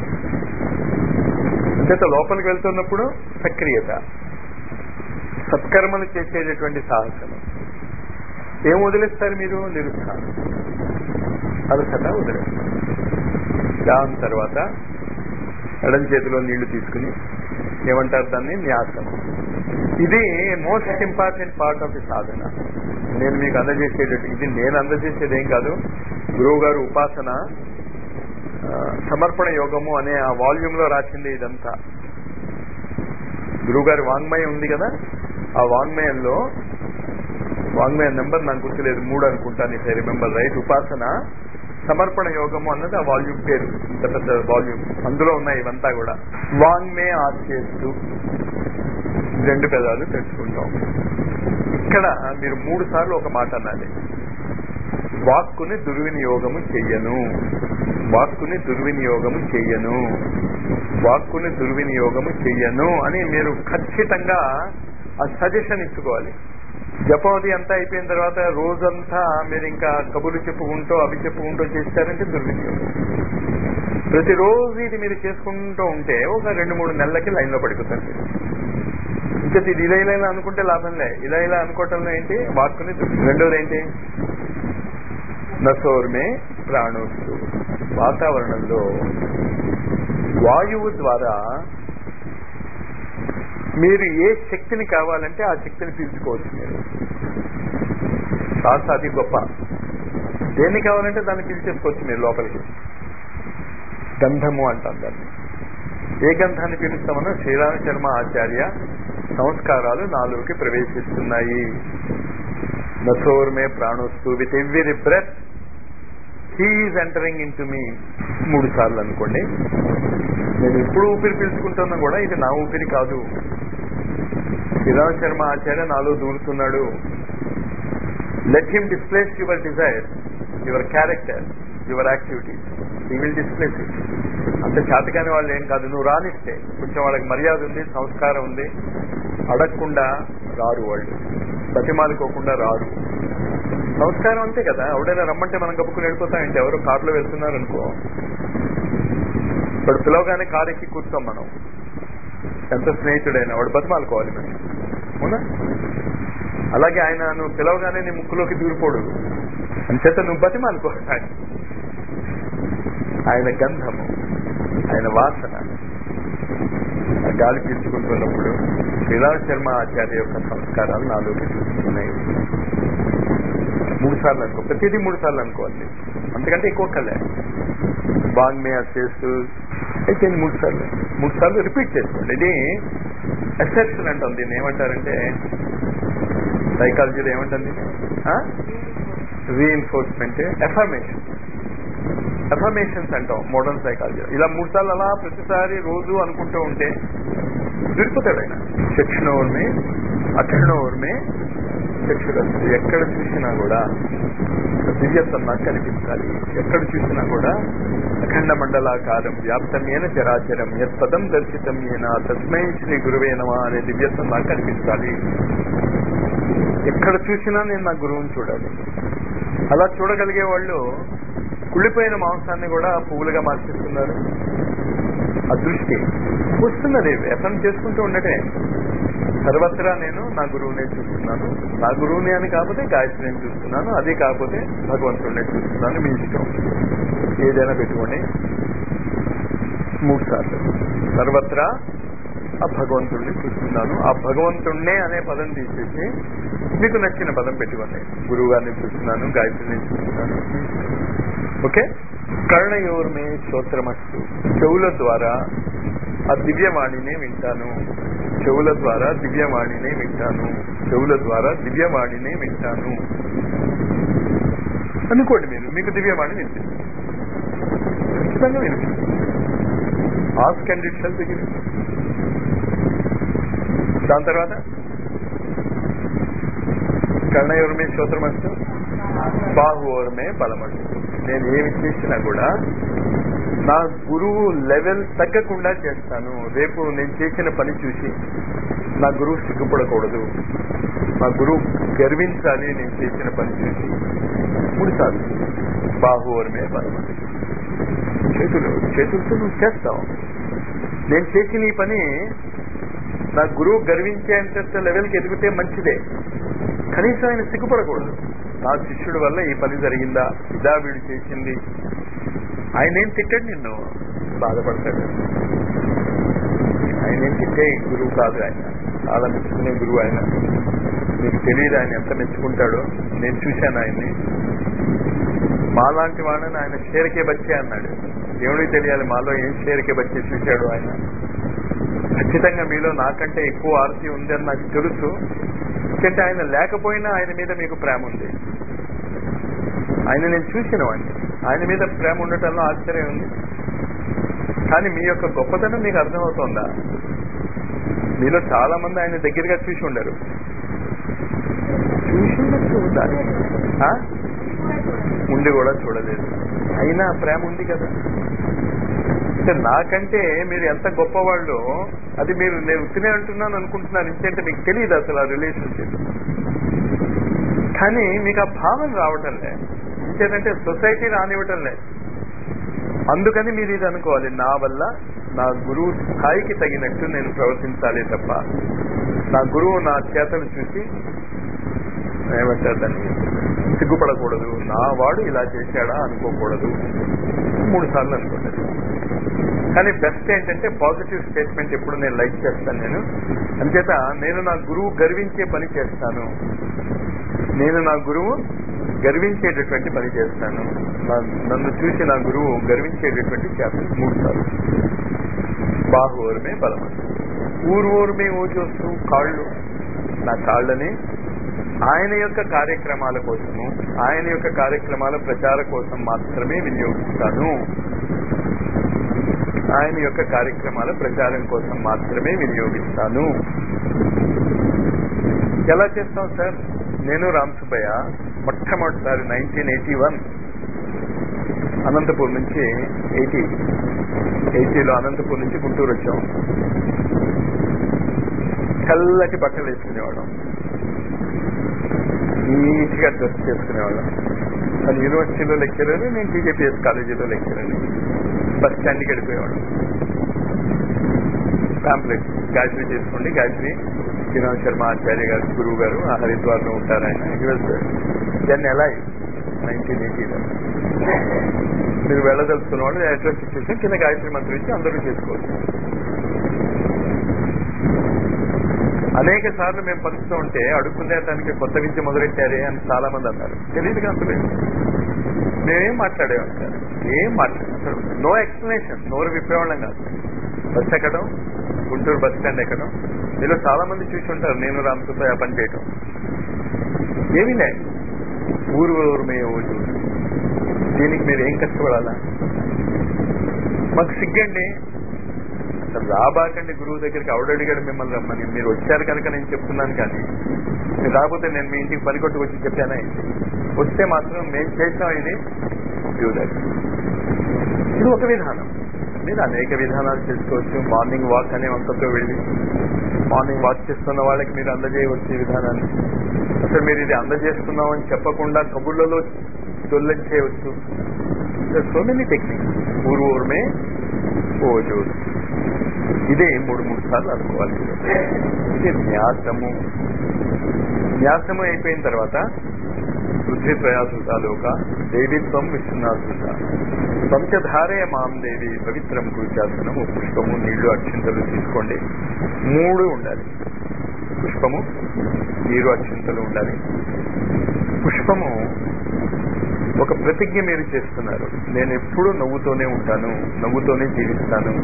అంచేత లోపలికి వెళ్తున్నప్పుడు సక్రియత సత్కర్మలు చేసేటటువంటి సాహసము ఏం వదిలేస్తారు మీరు నిరుత్సాహం అలసట వదిలేస్తారు దాని తర్వాత ఎడం చేతిలో నీళ్లు తీసుకుని ఏమంటారు దాన్ని న్యాసం ఇది most important part of the sadhana నేను మీకు అందజేసేటట్టు ఇది నేను అందజేసేది ఏం కాదు గురువు గారు ఉపాసన సమర్పణ యోగము అనే ఆ వాల్యూమ్ లో రాసింది ఇదంతా గురువు గారి వాంగ్మయం ఉంది కదా ఆ వాంగ్మయంలో వాంగ్మయం నెంబర్ నాకు గుర్తులేదు మూడు అనుకుంటాను ఇఫ్ ఐ రిమెంబర్ రైట్ ఉపాసన సమర్పణ యోగము అన్నది ఆ వాల్యూమ్ పేరు ఇంత పెద్ద వాల్యూమ్ అందులో ఉన్నాయి ఇవంతా కూడా వాంగ్మే ఆచేస్తూ రెండు పెదాలు తెచ్చుకుంటాం ఇక్కడ మీరు మూడు సార్లు ఒక మాట అనాలి వాక్కుని దుర్వినియోగము చెయ్యను వాక్కుని దుర్వినియోగము చెయ్యను వాక్కుని దుర్వినియోగము చెయ్యను అని మీరు ఖచ్చితంగా ఆ సజెషన్ ఇచ్చుకోవాలి జపం అది అంతా అయిపోయిన తర్వాత రోజంతా మీరు ఇంకా కబుర్లు చెప్పుకుంటూ అవి చెప్పుకుంటూ చేస్తారంటే దుర్వినియోగం ప్రతిరోజు ఇది మీరు చేసుకుంటూ ఉంటే ఒక రెండు మూడు నెలలకి లైన్లో పడిపోతారు మీరు ఇంకా ఇది ఇలా ఇలా అనుకుంటే లాభంలే ఇలా ఇలా అనుకోవటంలో ఏంటి వాక్కుని రెండోది ఏంటి నసోర్మే ప్రాణోస్తు వాతావరణంలో వాయువు ద్వారా మీరు ఏ శక్తిని కావాలంటే ఆ శక్తిని పీల్చుకోవచ్చు మీరు శ్వాస అది గొప్ప దేన్ని కావాలంటే దాన్ని పిలిచేసుకోవచ్చు మీరు లోపలికి గంధము అంటాం దాన్ని ఏ గంధాన్ని పిలుస్తామన్నా శ్రీరామ శర్మ ఆచార్య సంస్కారాలు నాలోకి ప్రవేశిస్తున్నాయి నసోర్మే ప్రాణోస్తు with every breath he is entering into మీ మూడు సార్లు అనుకోండి నేను ఎప్పుడు ఊపిరి పీల్చుకుంటున్నా కూడా ఇది నా ఊపిరి కాదు శ్రీరామ శర్మ ఆచార్య నాలో దూరుతున్నాడు let him displace your desire your character your activity he will displace it అంత చేతకాని వాళ్ళు ఏం కాదు నువ్వు రానిస్తే కొంచెం వాళ్ళకి మర్యాద ఉంది సంస్కారం ఉంది అడగకుండా రారు వాళ్ళు బతిమాలుకోకుండా రారు సంస్కారం అంతే కదా ఎవడైనా రమ్మంటే మనం కప్పుకుని వెళ్ళిపోతామంటే ఎవరు కారులో వెళ్తున్నారు అనుకో ఇప్పుడు పిలవగానే కారు ఎక్కి కూర్చోం మనం ఎంత స్నేహితుడైనా వాడు బతిమాలుకోవాలి మనం అవునా అలాగే ఆయన నువ్వు పిలవగానే నీ ముక్కులోకి దూరిపోడు అంచేత నువ్వు బతిమాలుకోవాలి ఆయన గంధము ఆయన వాసన ఆ గాలి పీల్చుకుంటున్నప్పుడు శ్రీరామ శర్మ ఆచార్య యొక్క సంస్కారాలు నాలోకి చూస్తున్నాయి మూడు సార్లు అనుకో ప్రతిదీ మూడు సార్లు అనుకోవాలి అంతకంటే ఎక్కువ కలే వాంగ్మయ చేస్తూ అయితే మూడు సార్లు మూడు సార్లు రిపీట్ చేసుకోండి ఇది ఎసెప్షన్ అంటాం దీన్ని ఏమంటారంటే సైకాలజీలో ఏమంటాం దీన్ని రీఎన్ఫోర్స్మెంట్ ఎఫర్మేషన్ ఎఫర్మేషన్స్ అంటాం మోడర్న్ సైకాలజీ ఇలా మూడు సార్లు అలా ప్రతిసారి రోజు అనుకుంటూ ఉంటే దొరికిపోతాడు ఆయన చక్షుణోర్మే అక్షణోర్మే చక్షురస్తు ఎక్కడ చూసినా కూడా దివ్యత్వం నాకు కనిపించాలి ఎక్కడ చూసినా కూడా అఖండ మండలాకారం వ్యాప్తమైన చరాచరం యత్పదం దర్శితం ఏనా తస్మై శ్రీ గురువే నమ అనే దివ్యత్వం నాకు కనిపించాలి ఎక్కడ చూసినా నేను నా గురువుని చూడాలి అలా చూడగలిగే వాళ్ళు కుళ్ళిపోయిన మాంసాన్ని కూడా పువ్వులుగా మార్చేస్తున్నారు ఆ దృష్టి వస్తున్నది వ్యసనం చేసుకుంటూ ఉండటే సర్వత్రా నేను నా గురువునే చూస్తున్నాను నా గురువుని అని కాకపోతే గాయత్రిని చూస్తున్నాను అది కాకపోతే భగవంతుడిని చూస్తున్నాను మీ ఇష్టం ఏదైనా పెట్టుకోండి మూడు సార్లు సర్వత్రా ఆ భగవంతుడిని చూస్తున్నాను ఆ భగవంతుణ్ణే అనే పదం తీసేసి మీకు నచ్చిన పదం పెట్టుకోండి గురువు గారిని చూస్తున్నాను గాయత్రిని చూస్తున్నాను ఓకే కర్ణయోర్మే శ్రోత్రమస్తు చెవుల ద్వారా ఆ దివ్యవాణినే వింటాను చెవుల ద్వారా దివ్యవాణినే వింటాను చెవుల ద్వారా దివ్యవాణినే వింటాను అనుకోండి మీరు మీకు దివ్యవాణి వినిపిస్తుంది ఖచ్చితంగా వినిపిస్తుంది ఆస్ కండిషన్ దగ్గర దాని తర్వాత కర్ణయోర్మే శ్రోత్రమస్తు బాహువోర్మే బలమస్తు నేను ఏమి చేసినా కూడా నా గురువు లెవెల్ తగ్గకుండా చేస్తాను రేపు నేను చేసిన పని చూసి నా గురువు సిగ్గుపడకూడదు నా గురువు గర్వించాలి నేను చేసిన పని చూసి మూడు సార్లు బాహువరమే బలమస్తు చేతులు చేతులతో నువ్వు చేస్తావు నేను చేసిన ఈ పని నా గురువు గర్వించేంత లెవెల్కి ఎదిగితే మంచిదే కనీసం ఆయన సిగ్గుపడకూడదు నా శిష్యుడి వల్ల ఈ పని జరిగిందా ఇదా వీడు చేసింది ఆయన ఏం తిట్టాడు నిన్ను బాధపడతాడు ఆయన ఏం తిట్టే గురువు కాదు ఆయన చాలా మెచ్చుకునే గురువు ఆయన మీకు తెలియదు ఆయన ఎంత మెచ్చుకుంటాడో నేను చూశాను ఆయన్ని మాలాంటి వాడని ఆయన షేర్కే బచ్చే అన్నాడు దేవుడికి తెలియాలి మాలో ఏం షేర్కే బచ్చే చూశాడు ఆయన ఖచ్చితంగా మీలో నాకంటే ఎక్కువ ఆర్తి ఉంది అని నాకు తెలుసు ఎందుకంటే ఆయన లేకపోయినా ఆయన మీద మీకు ప్రేమ ఉంది ఆయన నేను చూసిన వాడిని ఆయన మీద ప్రేమ ఉండటంలో ఆశ్చర్యం ఉంది కానీ మీ యొక్క గొప్పతనం మీకు అర్థమవుతోందా మీలో చాలా మంది ఆయన దగ్గరగా చూసి ఉండరు చూసినట్టు ఉండాలి ఆ? ఉండి కూడా చూడలేదు అయినా ప్రేమ ఉంది కదా అంటే నాకంటే మీరు ఎంత గొప్పవాళ్ళు అది మీరు నేను ఉత్తినే అంటున్నాను అనుకుంటున్నాను ఇంకంటే మీకు తెలియదు అసలు ఆ రిలేషన్షిప్ కానీ మీకు ఆ భావన రావటం లే ఇంకేంటంటే సొసైటీ రానివ్వటం లే అందుకని మీరు ఇది అనుకోవాలి నా వల్ల నా గురువు స్థాయికి తగినట్టు నేను ప్రవర్తించాలి తప్ప నా గురువు నా చేతను చూసి ఏమంటారు దాన్ని సిగ్గుపడకూడదు నా వాడు ఇలా చేశాడా అనుకోకూడదు మూడు సార్లు అనుకోండి కానీ బెస్ట్ ఏంటంటే పాజిటివ్ స్టేట్మెంట్ ఎప్పుడు నేను లైక్ చేస్తాను నేను అంచేత నేను నా గురువు గర్వించే పని చేస్తాను నేను నా గురువు గర్వించేటటువంటి పని చేస్తాను నా- నన్ను చూసి నా గురువు గర్వించేటటువంటి చేతను మూడు సార్లు బాహువురమే బలం ఊరువూరమే ఊచొస్తూ కాళ్ళు నా కాళ్ళని ఆయన యొక్క కార్యక్రమాల కోసము ఆయన యొక్క కార్యక్రమాల ప్రచార కోసం మాత్రమే వినియోగిస్తాను ఆయన యొక్క కార్యక్రమాల ప్రచారం కోసం మాత్రమే వినియోగిస్తాను ఎలా చేస్తాం సార్ నేను రామ్ సుబ్బయ్య మొట్టమొదటిసారి నైన్టీన్ ఎయిటీ వన్ అనంతపూర్ నుంచి ఎయిటీ ఎయిటీలో అనంతపూర్ నుంచి గుంటూరు వచ్చాం చల్లటి బట్టలు వేసుకునేవాళ్ళం నీట్గా డ్రెస్ చేసుకునేవాళ్ళం తను యూనివర్సిటీలో లెక్చరర్ నేను టీజేపీఎస్ కాలేజీలో లెక్చరర్ బస్ స్టాండ్కి వెళ్ళిపోయేవాళ్ళం పాంప్లెట్ గాయత్రి చేసుకోండి గాయత్రి శ్రీరామ్ శర్మ ఆచార్య గారు గురువు గారు ఆ హరిద్వార్లో ఉంటారు ఆయన హీ వాజ్ దెన్ ఎలా నైన్టీన్ ఎయిటీలో మీరు వెళ్ళదలుచుకున్న వాళ్ళు అడ్రస్ ఇచ్చేసి కింద గాయత్రి మంత్రం ఇచ్చి అందరూ చేసుకోవచ్చు అనేక సార్లు మేము పంచుతూ ఉంటే అడుక్కునే దానికి కొత్త విద్య మొదలెట్టారే అని చాలా మంది అన్నారు తెలియదు అసలు మేమేం మాట్లాడేవాం సార్ ఏం మాట్లాడాం నో ఎక్స్ప్లెనేషన్ నోరు విప్పేవాళ్ళం కాదు బస్ ఎక్కడం గుంటూరు బస్ స్టాండ్ ఎక్కడం మీలో చాలా మంది చూసి ఉంటారు నేను రామసుతో ఆ పని చేయటం ఏమీ లే ఊరు ఊరు మే ఊరు దీనికి మీరు ఏం కష్టపడాలా మాకు సిగ్గండి అసలు రాబాకండి గురువు దగ్గరికి ఆవిడడిగాడు మిమ్మల్ని రమ్మని మీరు వచ్చారు కనుక నేను చెప్తున్నాను కానీ మీరు రాకపోతే నేను మీ ఇంటికి పనికొట్టుకు వచ్చి చెప్పానా ఏంటి? వస్తే మాత్రం మేము చేసాం ఇది యూదర్ ఇది ఒక విధానం మీరు అనేక విధానాలు చేసుకోవచ్చు మార్నింగ్ వాక్ అనే వంకతో వెళ్ళి మార్నింగ్ వాక్ చేస్తున్న వాళ్ళకి మీరు అందజేయవచ్చు ఈ విధానాన్ని అసలు మీరు ఇది అందజేస్తున్నామని చెప్పకుండా కబుర్లలో దొల్లెచ్చేయవచ్చు సో మెనీ టెక్నిక్స్ ఊరు ఊరమే ఓజు ఇదే మూడు మూడు సార్లు అనుకోవాలి ఇది న్యాసము న్యాసము అయిపోయిన తర్వాత బుద్ధి ప్రయాసృతాలోక దేవిత్వం విశ్వనాథృత పంచధారే మాం దేవి పవిత్రం కూర్చాసనము పుష్పము నీళ్లు అక్షింతలు తీసుకోండి మూడు ఉండాలి పుష్పము నీరు అక్షింతలు ఉండాలి పుష్పము ఒక ప్రతిజ్ఞ మీరు చేస్తున్నారు నేను ఎప్పుడూ నవ్వుతోనే ఉంటాను నవ్వుతోనే జీవిస్తాను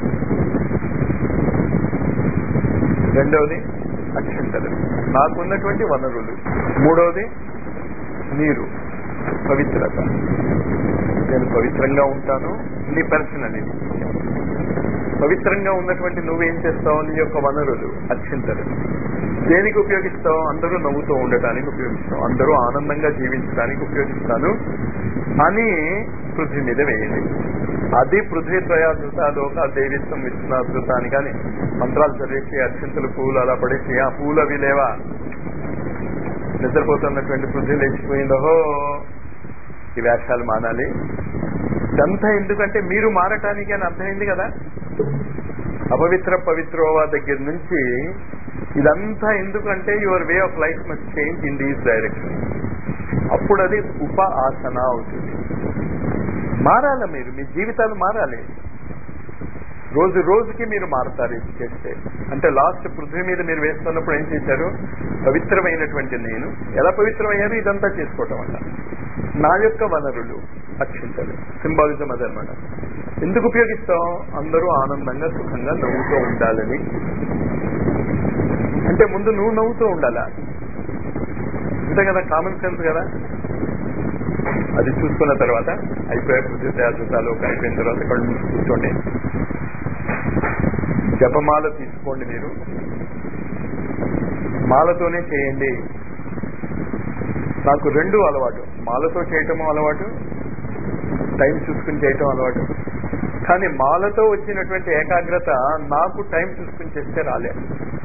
రెండవది అక్షంతలు నాకున్నటువంటి వనరులు మూడవది నీరు పవిత్రత నేను పవిత్రంగా ఉంటాను నీ పర్సనల్ పవిత్రంగా ఉన్నటువంటి నువ్వేం చేస్తావు నీ యొక్క వనరులు అక్షింతలు దేనికి ఉపయోగిస్తావు అందరూ నవ్వుతూ ఉండటానికి ఉపయోగిస్తావు అందరూ ఆనందంగా జీవించడానికి ఉపయోగిస్తాను అని పృథ్వీ మీద వేయండి అది పృథ్వీ త్రయాధృత లోక దేవిత్వం విశ్వనాధృత అని కానీ మంత్రాలు చదివేసి అక్షింతలు పూలు అలా పడేసి ఆ పూలు అవి లేవా నిద్రపోతున్నటువంటి పృథ్వీ లేచిపోయిందహో ఈ వేషాలు మానాలి ఇదంతా ఎందుకంటే మీరు మారటానికి అని అర్థమైంది కదా అపవిత్ర పవిత్రోవా దగ్గర నుంచి ఇదంతా ఎందుకంటే your way of life must change in these direction అప్పుడు అది ఉప ఆసన అవుతుంది మారాలి మీరు మీ జీవితాలు మారాలి రోజు రోజుకి మీరు మారుతారు ఇది చేస్తే అంటే లాస్ట్ పృథ్వీ మీద మీరు వేస్తున్నప్పుడు ఏం చేశారు పవిత్రమైనటువంటి నేను ఎలా పవిత్రమయ్యారు ఇదంతా చేసుకోవటం వల్ల నా యొక్క వనరులు అక్షింతలు సింబాలిజం అదనమాట ఎందుకు ఉపయోగిస్తాం అందరూ ఆనందంగా సుఖంగా నవ్వుతూ ఉండాలని అంటే ముందు నువ్వు నవ్వుతూ ఉండాలా అంతే కదా కామన్ సెన్స్ కదా అది చూసుకున్న తర్వాత అయిపోయే పృథ్వీ తయారు ఒక అయిపోయిన తర్వాత కళ్ళు మూసి కూర్చోండి జపమాల తీసుకోండి మీరు మాలతోనే చేయండి నాకు రెండు అలవాటు మాలతో చేయటము అలవాటు టైం చూసుకుని చేయటం అలవాటు కానీ మాలతో వచ్చినటువంటి ఏకాగ్రత నాకు టైం చూసుకుని చేస్తే రాలే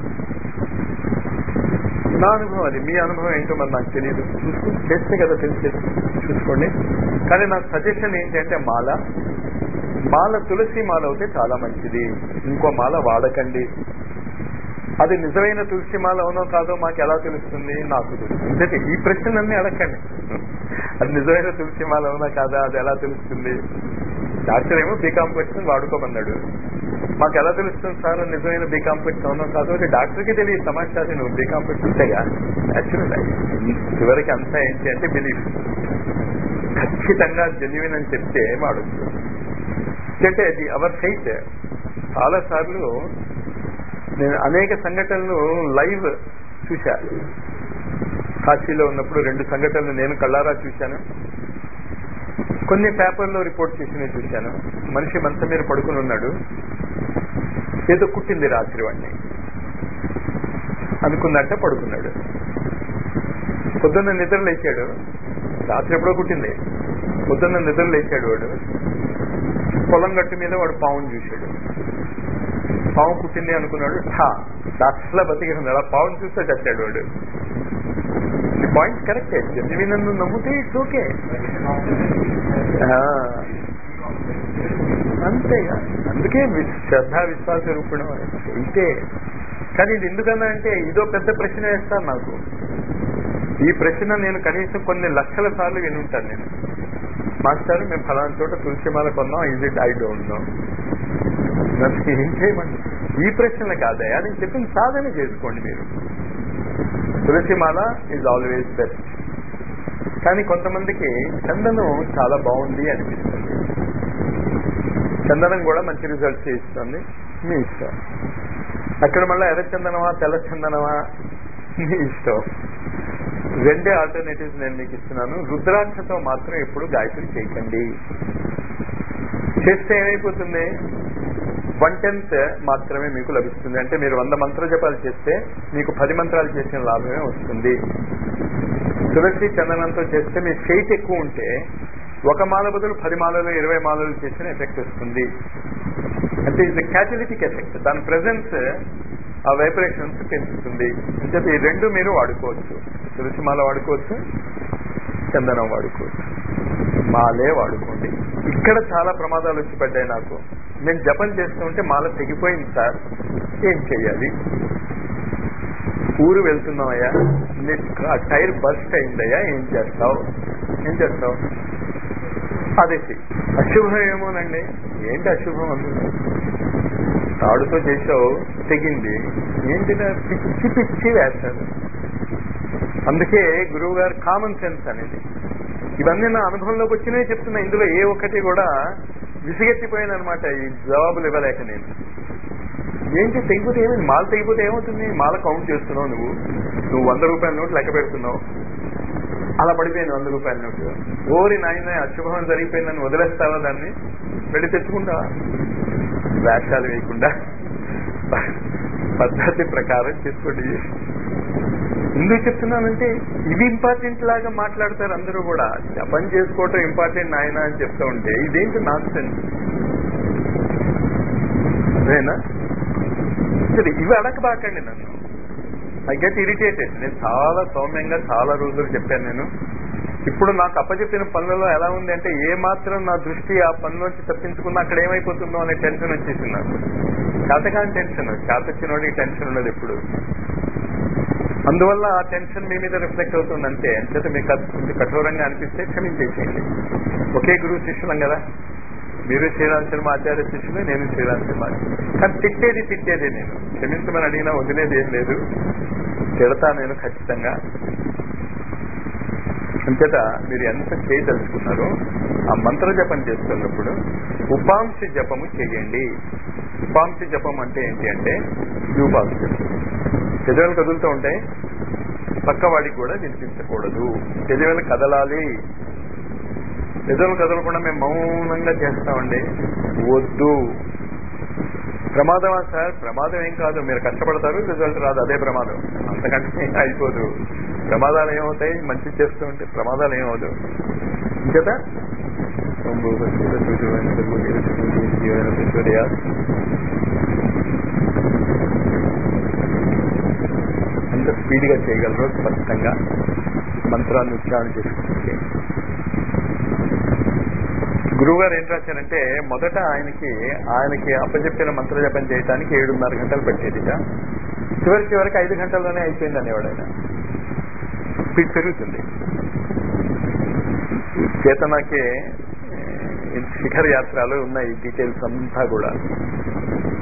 నా అనుభవం అది మీ అనుభవం ఏంటో మరి నాకు తెలియదు చూసుకుని చేస్తే కదా తెలిసేది చూసుకోండి కానీ నాకు సజెషన్ ఏంటంటే మాల మాల తులసి మాల అయితే చాలా మంచిది ఇంకో మాల వాడకండి అది నిజమైన తులసి మాల అవునో కాదో మాకు ఎలా తెలుస్తుంది నాకు తెలుస్తుంది అంటే ఈ ప్రశ్నలన్నీ అడగండి అది నిజమైన తులసి మాల అవునా కాదా అది ఎలా తెలుస్తుంది డాక్టర్ ఏమో బీ కాంప్లెక్స్ వాడుకోమన్నాడు మాకు ఎలా తెలుస్తుంది సార్ నిజమైన బీ కాంప్లెక్స్ అవునో కాదు అంటే డాక్టర్కి తెలియదు సమాచారం నువ్వు బీ కాంప్లెక్స్ ఉంటేగా యాక్చువల్ చివరికి అంతా ఏంటి అంటే బిలీఫ్ ఖచ్చితంగా జెన్యున్ అని చెప్తే వాడు అంటే అది అవర్ ఫెయిత్ చాలా సార్లు నేను అనేక సంఘటనలు లైవ్ చూశా కాశీలో ఉన్నప్పుడు రెండు సంఘటనలు నేను కళ్ళారా చూశాను కొన్ని పేపర్లో రిపోర్ట్ చేసినవి చూశాను మనిషి మంచం మీద పడుకుని ఉన్నాడు ఏదో కుట్టింది రాత్రి వాడిని అనుకున్నట్ట పడుకున్నాడు పొద్దున్న నిద్ర లేచాడు రాత్రి ఎప్పుడో కుట్టింది పొద్దున్న నిద్ర లేచాడు వాడు పొలం గట్టు మీద వాడు పావును చూశాడు పాము కుట్టింది అనుకున్నాడు ఠా అసలు బతికి అలా పావును చూస్తే చచ్చాడు వాడు ఈ పాయింట్ కరెక్టే జెన్యున్ నమ్మితే ఇట్స్ ఓకే అంతేగా అందుకే శ్రద్ధా విశ్వాస రూపణం అయితే కానీ ఇది ఎందుకన్నా అంటే ఇదో పెద్ద ప్రశ్న వేస్తాను నాకు ఈ ప్రశ్న నేను కనీసం కొన్ని లక్షల సార్లు విని ఉంటాను నేను మాస్టర్ మేము ఫలానా చోట తులసిమాల కొన్నాం is it I don't know నన్ను ఏం చేయమండి ఈ ప్రశ్నలు కాదయా నేను చెప్పిన సాధన చేసుకోండి మీరు తులసిమాల ఈజ్ ఆల్వేస్ బెస్ట్ కానీ కొంతమందికి చందనం చాలా బాగుంది అనిపిస్తుంది చందనం కూడా మంచి రిజల్ట్స్ ఇస్తుంది మీ ఇష్టం అక్కడ మళ్ళీ ఎర్ర చందనమా తెల్ల చందనమా మీ ఇష్టం రెండే ఆల్టర్నేటివ్స్ నేను మీకు ఇస్తున్నాను రుద్రాక్షతో మాత్రం ఎప్పుడు గాయత్రి చేయకండి చేస్తే ఏమైపోతుంది వన్ టెన్త్ మాత్రమే మీకు లభిస్తుంది అంటే మీరు వంద మంత్ర జపాలు చేస్తే మీకు పది మంత్రాలు చేసిన లాభమే వస్తుంది తులసి చందనంతో చేస్తే మీ ఫెయిట్ ఎక్కువ ఉంటే ఒక మాల బదులు పది మాలలు ఇరవై మాలలు చేసిన ఎఫెక్ట్ వస్తుంది అంటే ఇది క్యాటలిటిక్ ఎఫెక్ట్ దాని ప్రెజెన్స్ ఆ వైబ్రేషన్స్ పెంచుతుంది అంటే ఈ రెండు మీరు వాడుకోవచ్చు తులసి మాల వాడుకోవచ్చు చందనం వాడుకోవచ్చు మాలే వాడుకోండి ఇక్కడ చాలా ప్రమాదాలు వచ్చి పడ్డాయి నాకు నేను జపం చేస్తుంటే మాల తెగిపోయింది సార్ ఏం చెయ్యాలి ఊరు వెళ్తున్నావయ్యా నీ టైర్ బస్ట్ అయిందయ్యా ఏం చేస్తావు ఏం చేస్తావు అదే అశుభం ఏమోనండి ఏంటి అశుభం అందులో తాడుతో చేసావు తెగింది ఏంటి పిచ్చి పిచ్చి వేస్తాడు అందుకే గురువు గారు కామన్ సెన్స్ అనేది ఇవన్నీ నా అనుభవంలోకి వచ్చినవి చెప్తున్నా ఇందులో ఏ ఒక్కటి కూడా విసిగెత్తిపోయాను అనమాట ఈ జవాబులు ఇవ్వలేక నేను ఏంటి తెగిపోతే ఏమైంది మాల తెగిపోతే ఏమవుతుంది మాల కౌంట్ చేస్తున్నావు నువ్వు నువ్వు వంద రూపాయల నోట్ లెక్క పెడుతున్నావు అలా పడిపోయింది వంద రూపాయల నోటు ఓరి నాయన అశుభం జరిగిపోయిందని వదిలేస్తావా దాన్ని వెళ్ళి తెచ్చుకుంటావా వేషాలు వేయకుండా పద్ధతి ప్రకారం చేసుకోండి ఎందుకు చెప్తున్నానంటే ఇది ఇంపార్టెంట్ లాగా మాట్లాడతారు అందరూ కూడా జపం చేసుకోవటం ఇంపార్టెంట్ నాయన అని చెప్తా ఉంటే ఇదేంటి నాన్ సెన్స్ అదేనా సరే ఇవి అడగబాకండి నన్ను ఐ గెట్ ఇరిటేటెడ్ నేను చాలా సౌమ్యంగా చాలా రోజులు చెప్పాను నేను ఇప్పుడు నాకు అప్పచెప్పిన పనులలో ఎలా ఉంది అంటే ఏ మాత్రం నా దృష్టి ఆ పనిలోంచి తప్పించుకున్నా అక్కడ ఏమైపోతుందో అనే టెన్షన్ వచ్చేసింది నాకు చేతకాని టెన్షన్ చేతొచ్చినోడికి టెన్షన్ ఉండదు ఎప్పుడు అందువల్ల ఆ టెన్షన్ మీ మీద రిఫ్లెక్ట్ అవుతుంది అంతే అంచేత మీకు కొంచెం కఠోరంగా అనిపిస్తే క్షమించేసేయండి ఒకే గురువు శిష్యులం కదా మీరు శ్రీరామ్ శర్మ ఆచార్య శిష్యులు నేను శ్రీరామ్ శర్మ కానీ తిట్టేది తిట్టేదే నేను క్షమించమని అడిగినా వదిలేది ఏం లేదు తిడతా నేను ఖచ్చితంగా అంచేత మీరు ఎంత చేయదలుచుకున్నారో ఆ మంత్ర జపం చేస్తున్నప్పుడు ఉపాంశ జపము చేయండి ఉపాంశ జపం అంటే ఏంటి అంటే ఉపాంశ పెదవులు కదులుతూ ఉంటాయి పక్క వాడికి కూడా వినిపించకూడదు పెదవులు కదలాలి పెదవులు కదలకుండా మేము మౌనంగా చేస్తామండి వద్దు ప్రమాదమా సార్ ప్రమాదం ఏం కాదు మీరు కష్టపడతారు రిజల్ట్ రాదు అదే ప్రమాదం అంతకంటే అయిపోదు ప్రమాదాలు ఏమవుతాయి మంచి చేస్తూ ఉంటే ప్రమాదాలు ఏమవుతావు ఇంకట ఎంత స్పీడ్గా చేయగలరో స్పష్టంగా మంత్రాన్ని ఉచ్చారణ చేసుకుంటే గురువు గారు ఏం రాశారంటే మొదట ఆయనకి ఆయనకి అప్పచెప్పిన మంత్ర జపం చేయడానికి ఏడున్నర గంటలు పట్టేదిగా చివరి చివరికి ఐదు గంటల్లోనే అయిపోయింది అనేవాడు ఆయన స్పీడ్ పెరుగుతుంది చేతనకే శిఖర్ యాత్రలు ఉన్నాయి డీటెయిల్స్ అంతా కూడా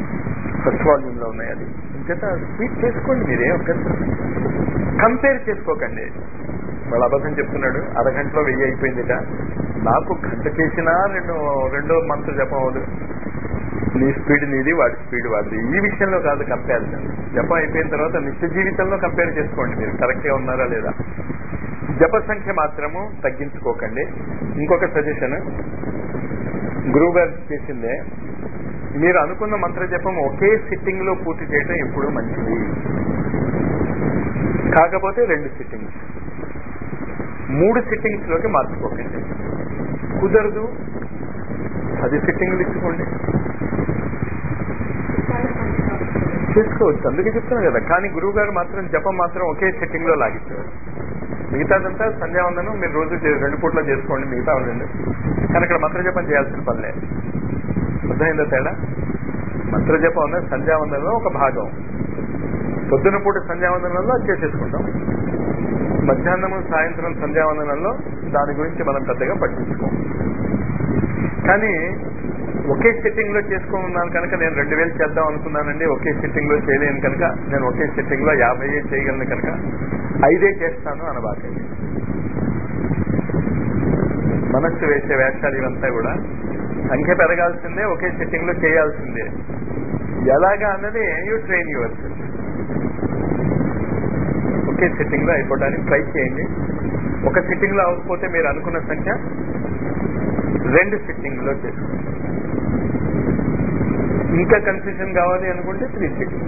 ఫస్ట్ వాల్యూమ్ లో ఉన్నాయి అది ఇంకేత స్పీడ్ చేసుకోండి మీరే ఒక్కసారి కంపేర్ చేసుకోకండి వాళ్ళ అబద్ధం చెప్తున్నాడు అరగంటలో వెయ్యి అయిపోయిందిట నాకు గంట చేసినా రెండు రెండో మంత్ జపం అవదు నీ స్పీడ్ నీది వాడి స్పీడ్ వాడిది ఈ విషయంలో కాదు కంపారిజన్ జపం అయిపోయిన తర్వాత నిత్య జీవితంలో కంపేర్ చేసుకోండి మీరు కరెక్ట్ గా ఉన్నారా లేదా జప సంఖ్య మాత్రము తగ్గించుకోకండి ఇంకొక సజెషన్ గురువు గారు చేసిందే మీరు అనుకున్న మంత్ర జపం ఒకే సిట్టింగ్ లో పూర్తి చేయడం ఎప్పుడూ మంచిది కాకపోతే రెండు సిట్టింగ్స్ మూడు సిట్టింగ్స్ లోకి మార్చుకోకండి కుదరదు పది సిట్టింగ్లు ఇచ్చుకోండి చేసుకోవచ్చు అందుకే చెప్తున్నాను కదా కానీ గురువు గారు మాత్రం జపం మాత్రం ఒకే సెట్టింగ్ లో లాగించారు మిగతాదంతా సంధ్యావందనం మీరు రోజు చే- రెండు పూట్ల చేసుకోండి మిగతా రెండు కానీ అక్కడ మంత్ర జపం చేయాల్సిన పనిలే అర్థమైందా తేడా మంత్ర జపం అనేది సంధ్యావందనంలో ఒక భాగం పొద్దున పూట సంధ్యావందనంలో అది చేసేసుకుంటాం మధ్యాహ్నము సాయంత్రం సంధ్యావందనంలో దాని గురించి మనం పెద్దగా పట్టించుకోం కానీ ఒకే సెట్టింగ్ లో చేసుకున్నాను కనుక నేను రెండు వేలు చేద్దాం అనుకున్నానండి ఒకే సెట్టింగ్ లో చేయలేను కనుక నేను ఒకే సెట్టింగ్ లో యాభై చేయగలను కనుక ఐదే చేస్తాను అనబాకండి మనస్సు వేసే వేషాలు ఇవంతా కూడా సంఖ్య పెరగాల్సిందే ఒకే సెట్టింగ్ లో చేయాల్సిందే ఎలాగా అన్నది యూ ట్రైన్ యువర్ ఒకే సెట్టింగ్ లో అయిపోవడానికి ట్రై చేయండి ఒక సిట్టింగ్ లో అవ్వకపోతే మీరు అనుకున్న సంఖ్య రెండు సిట్టింగ్ లో చేసుకోండి ఇంకా కన్ఫ్యూజన్ కావాలి అనుకుంటే త్రీ సిట్టింగ్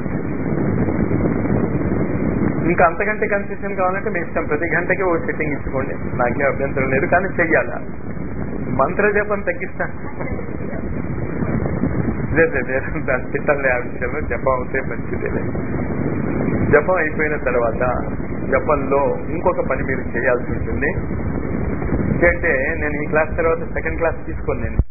ఇంకా అంతకంటే కన్ఫ్యూజన్ కావాలంటే మీ ఇష్టం ప్రతి గంటకి ఓ సెట్టింగ్ ఇచ్చుకోండి నాకే అభ్యంతరం లేదు కానీ చెయ్యాలా మంత్ర జపం తగ్గిస్తాను లేదు లేదు దాని తిట్టలే ఆ విషయంలో జపం అవుతే మంచిదే జపం అయిపోయిన తర్వాత జపంలో ఇంకొక పని మీరు చేయాల్సి ఉంటుంది అంటే నేను ఈ క్లాస్ తర్వాత సెకండ్ క్లాస్ తీసుకోను నేను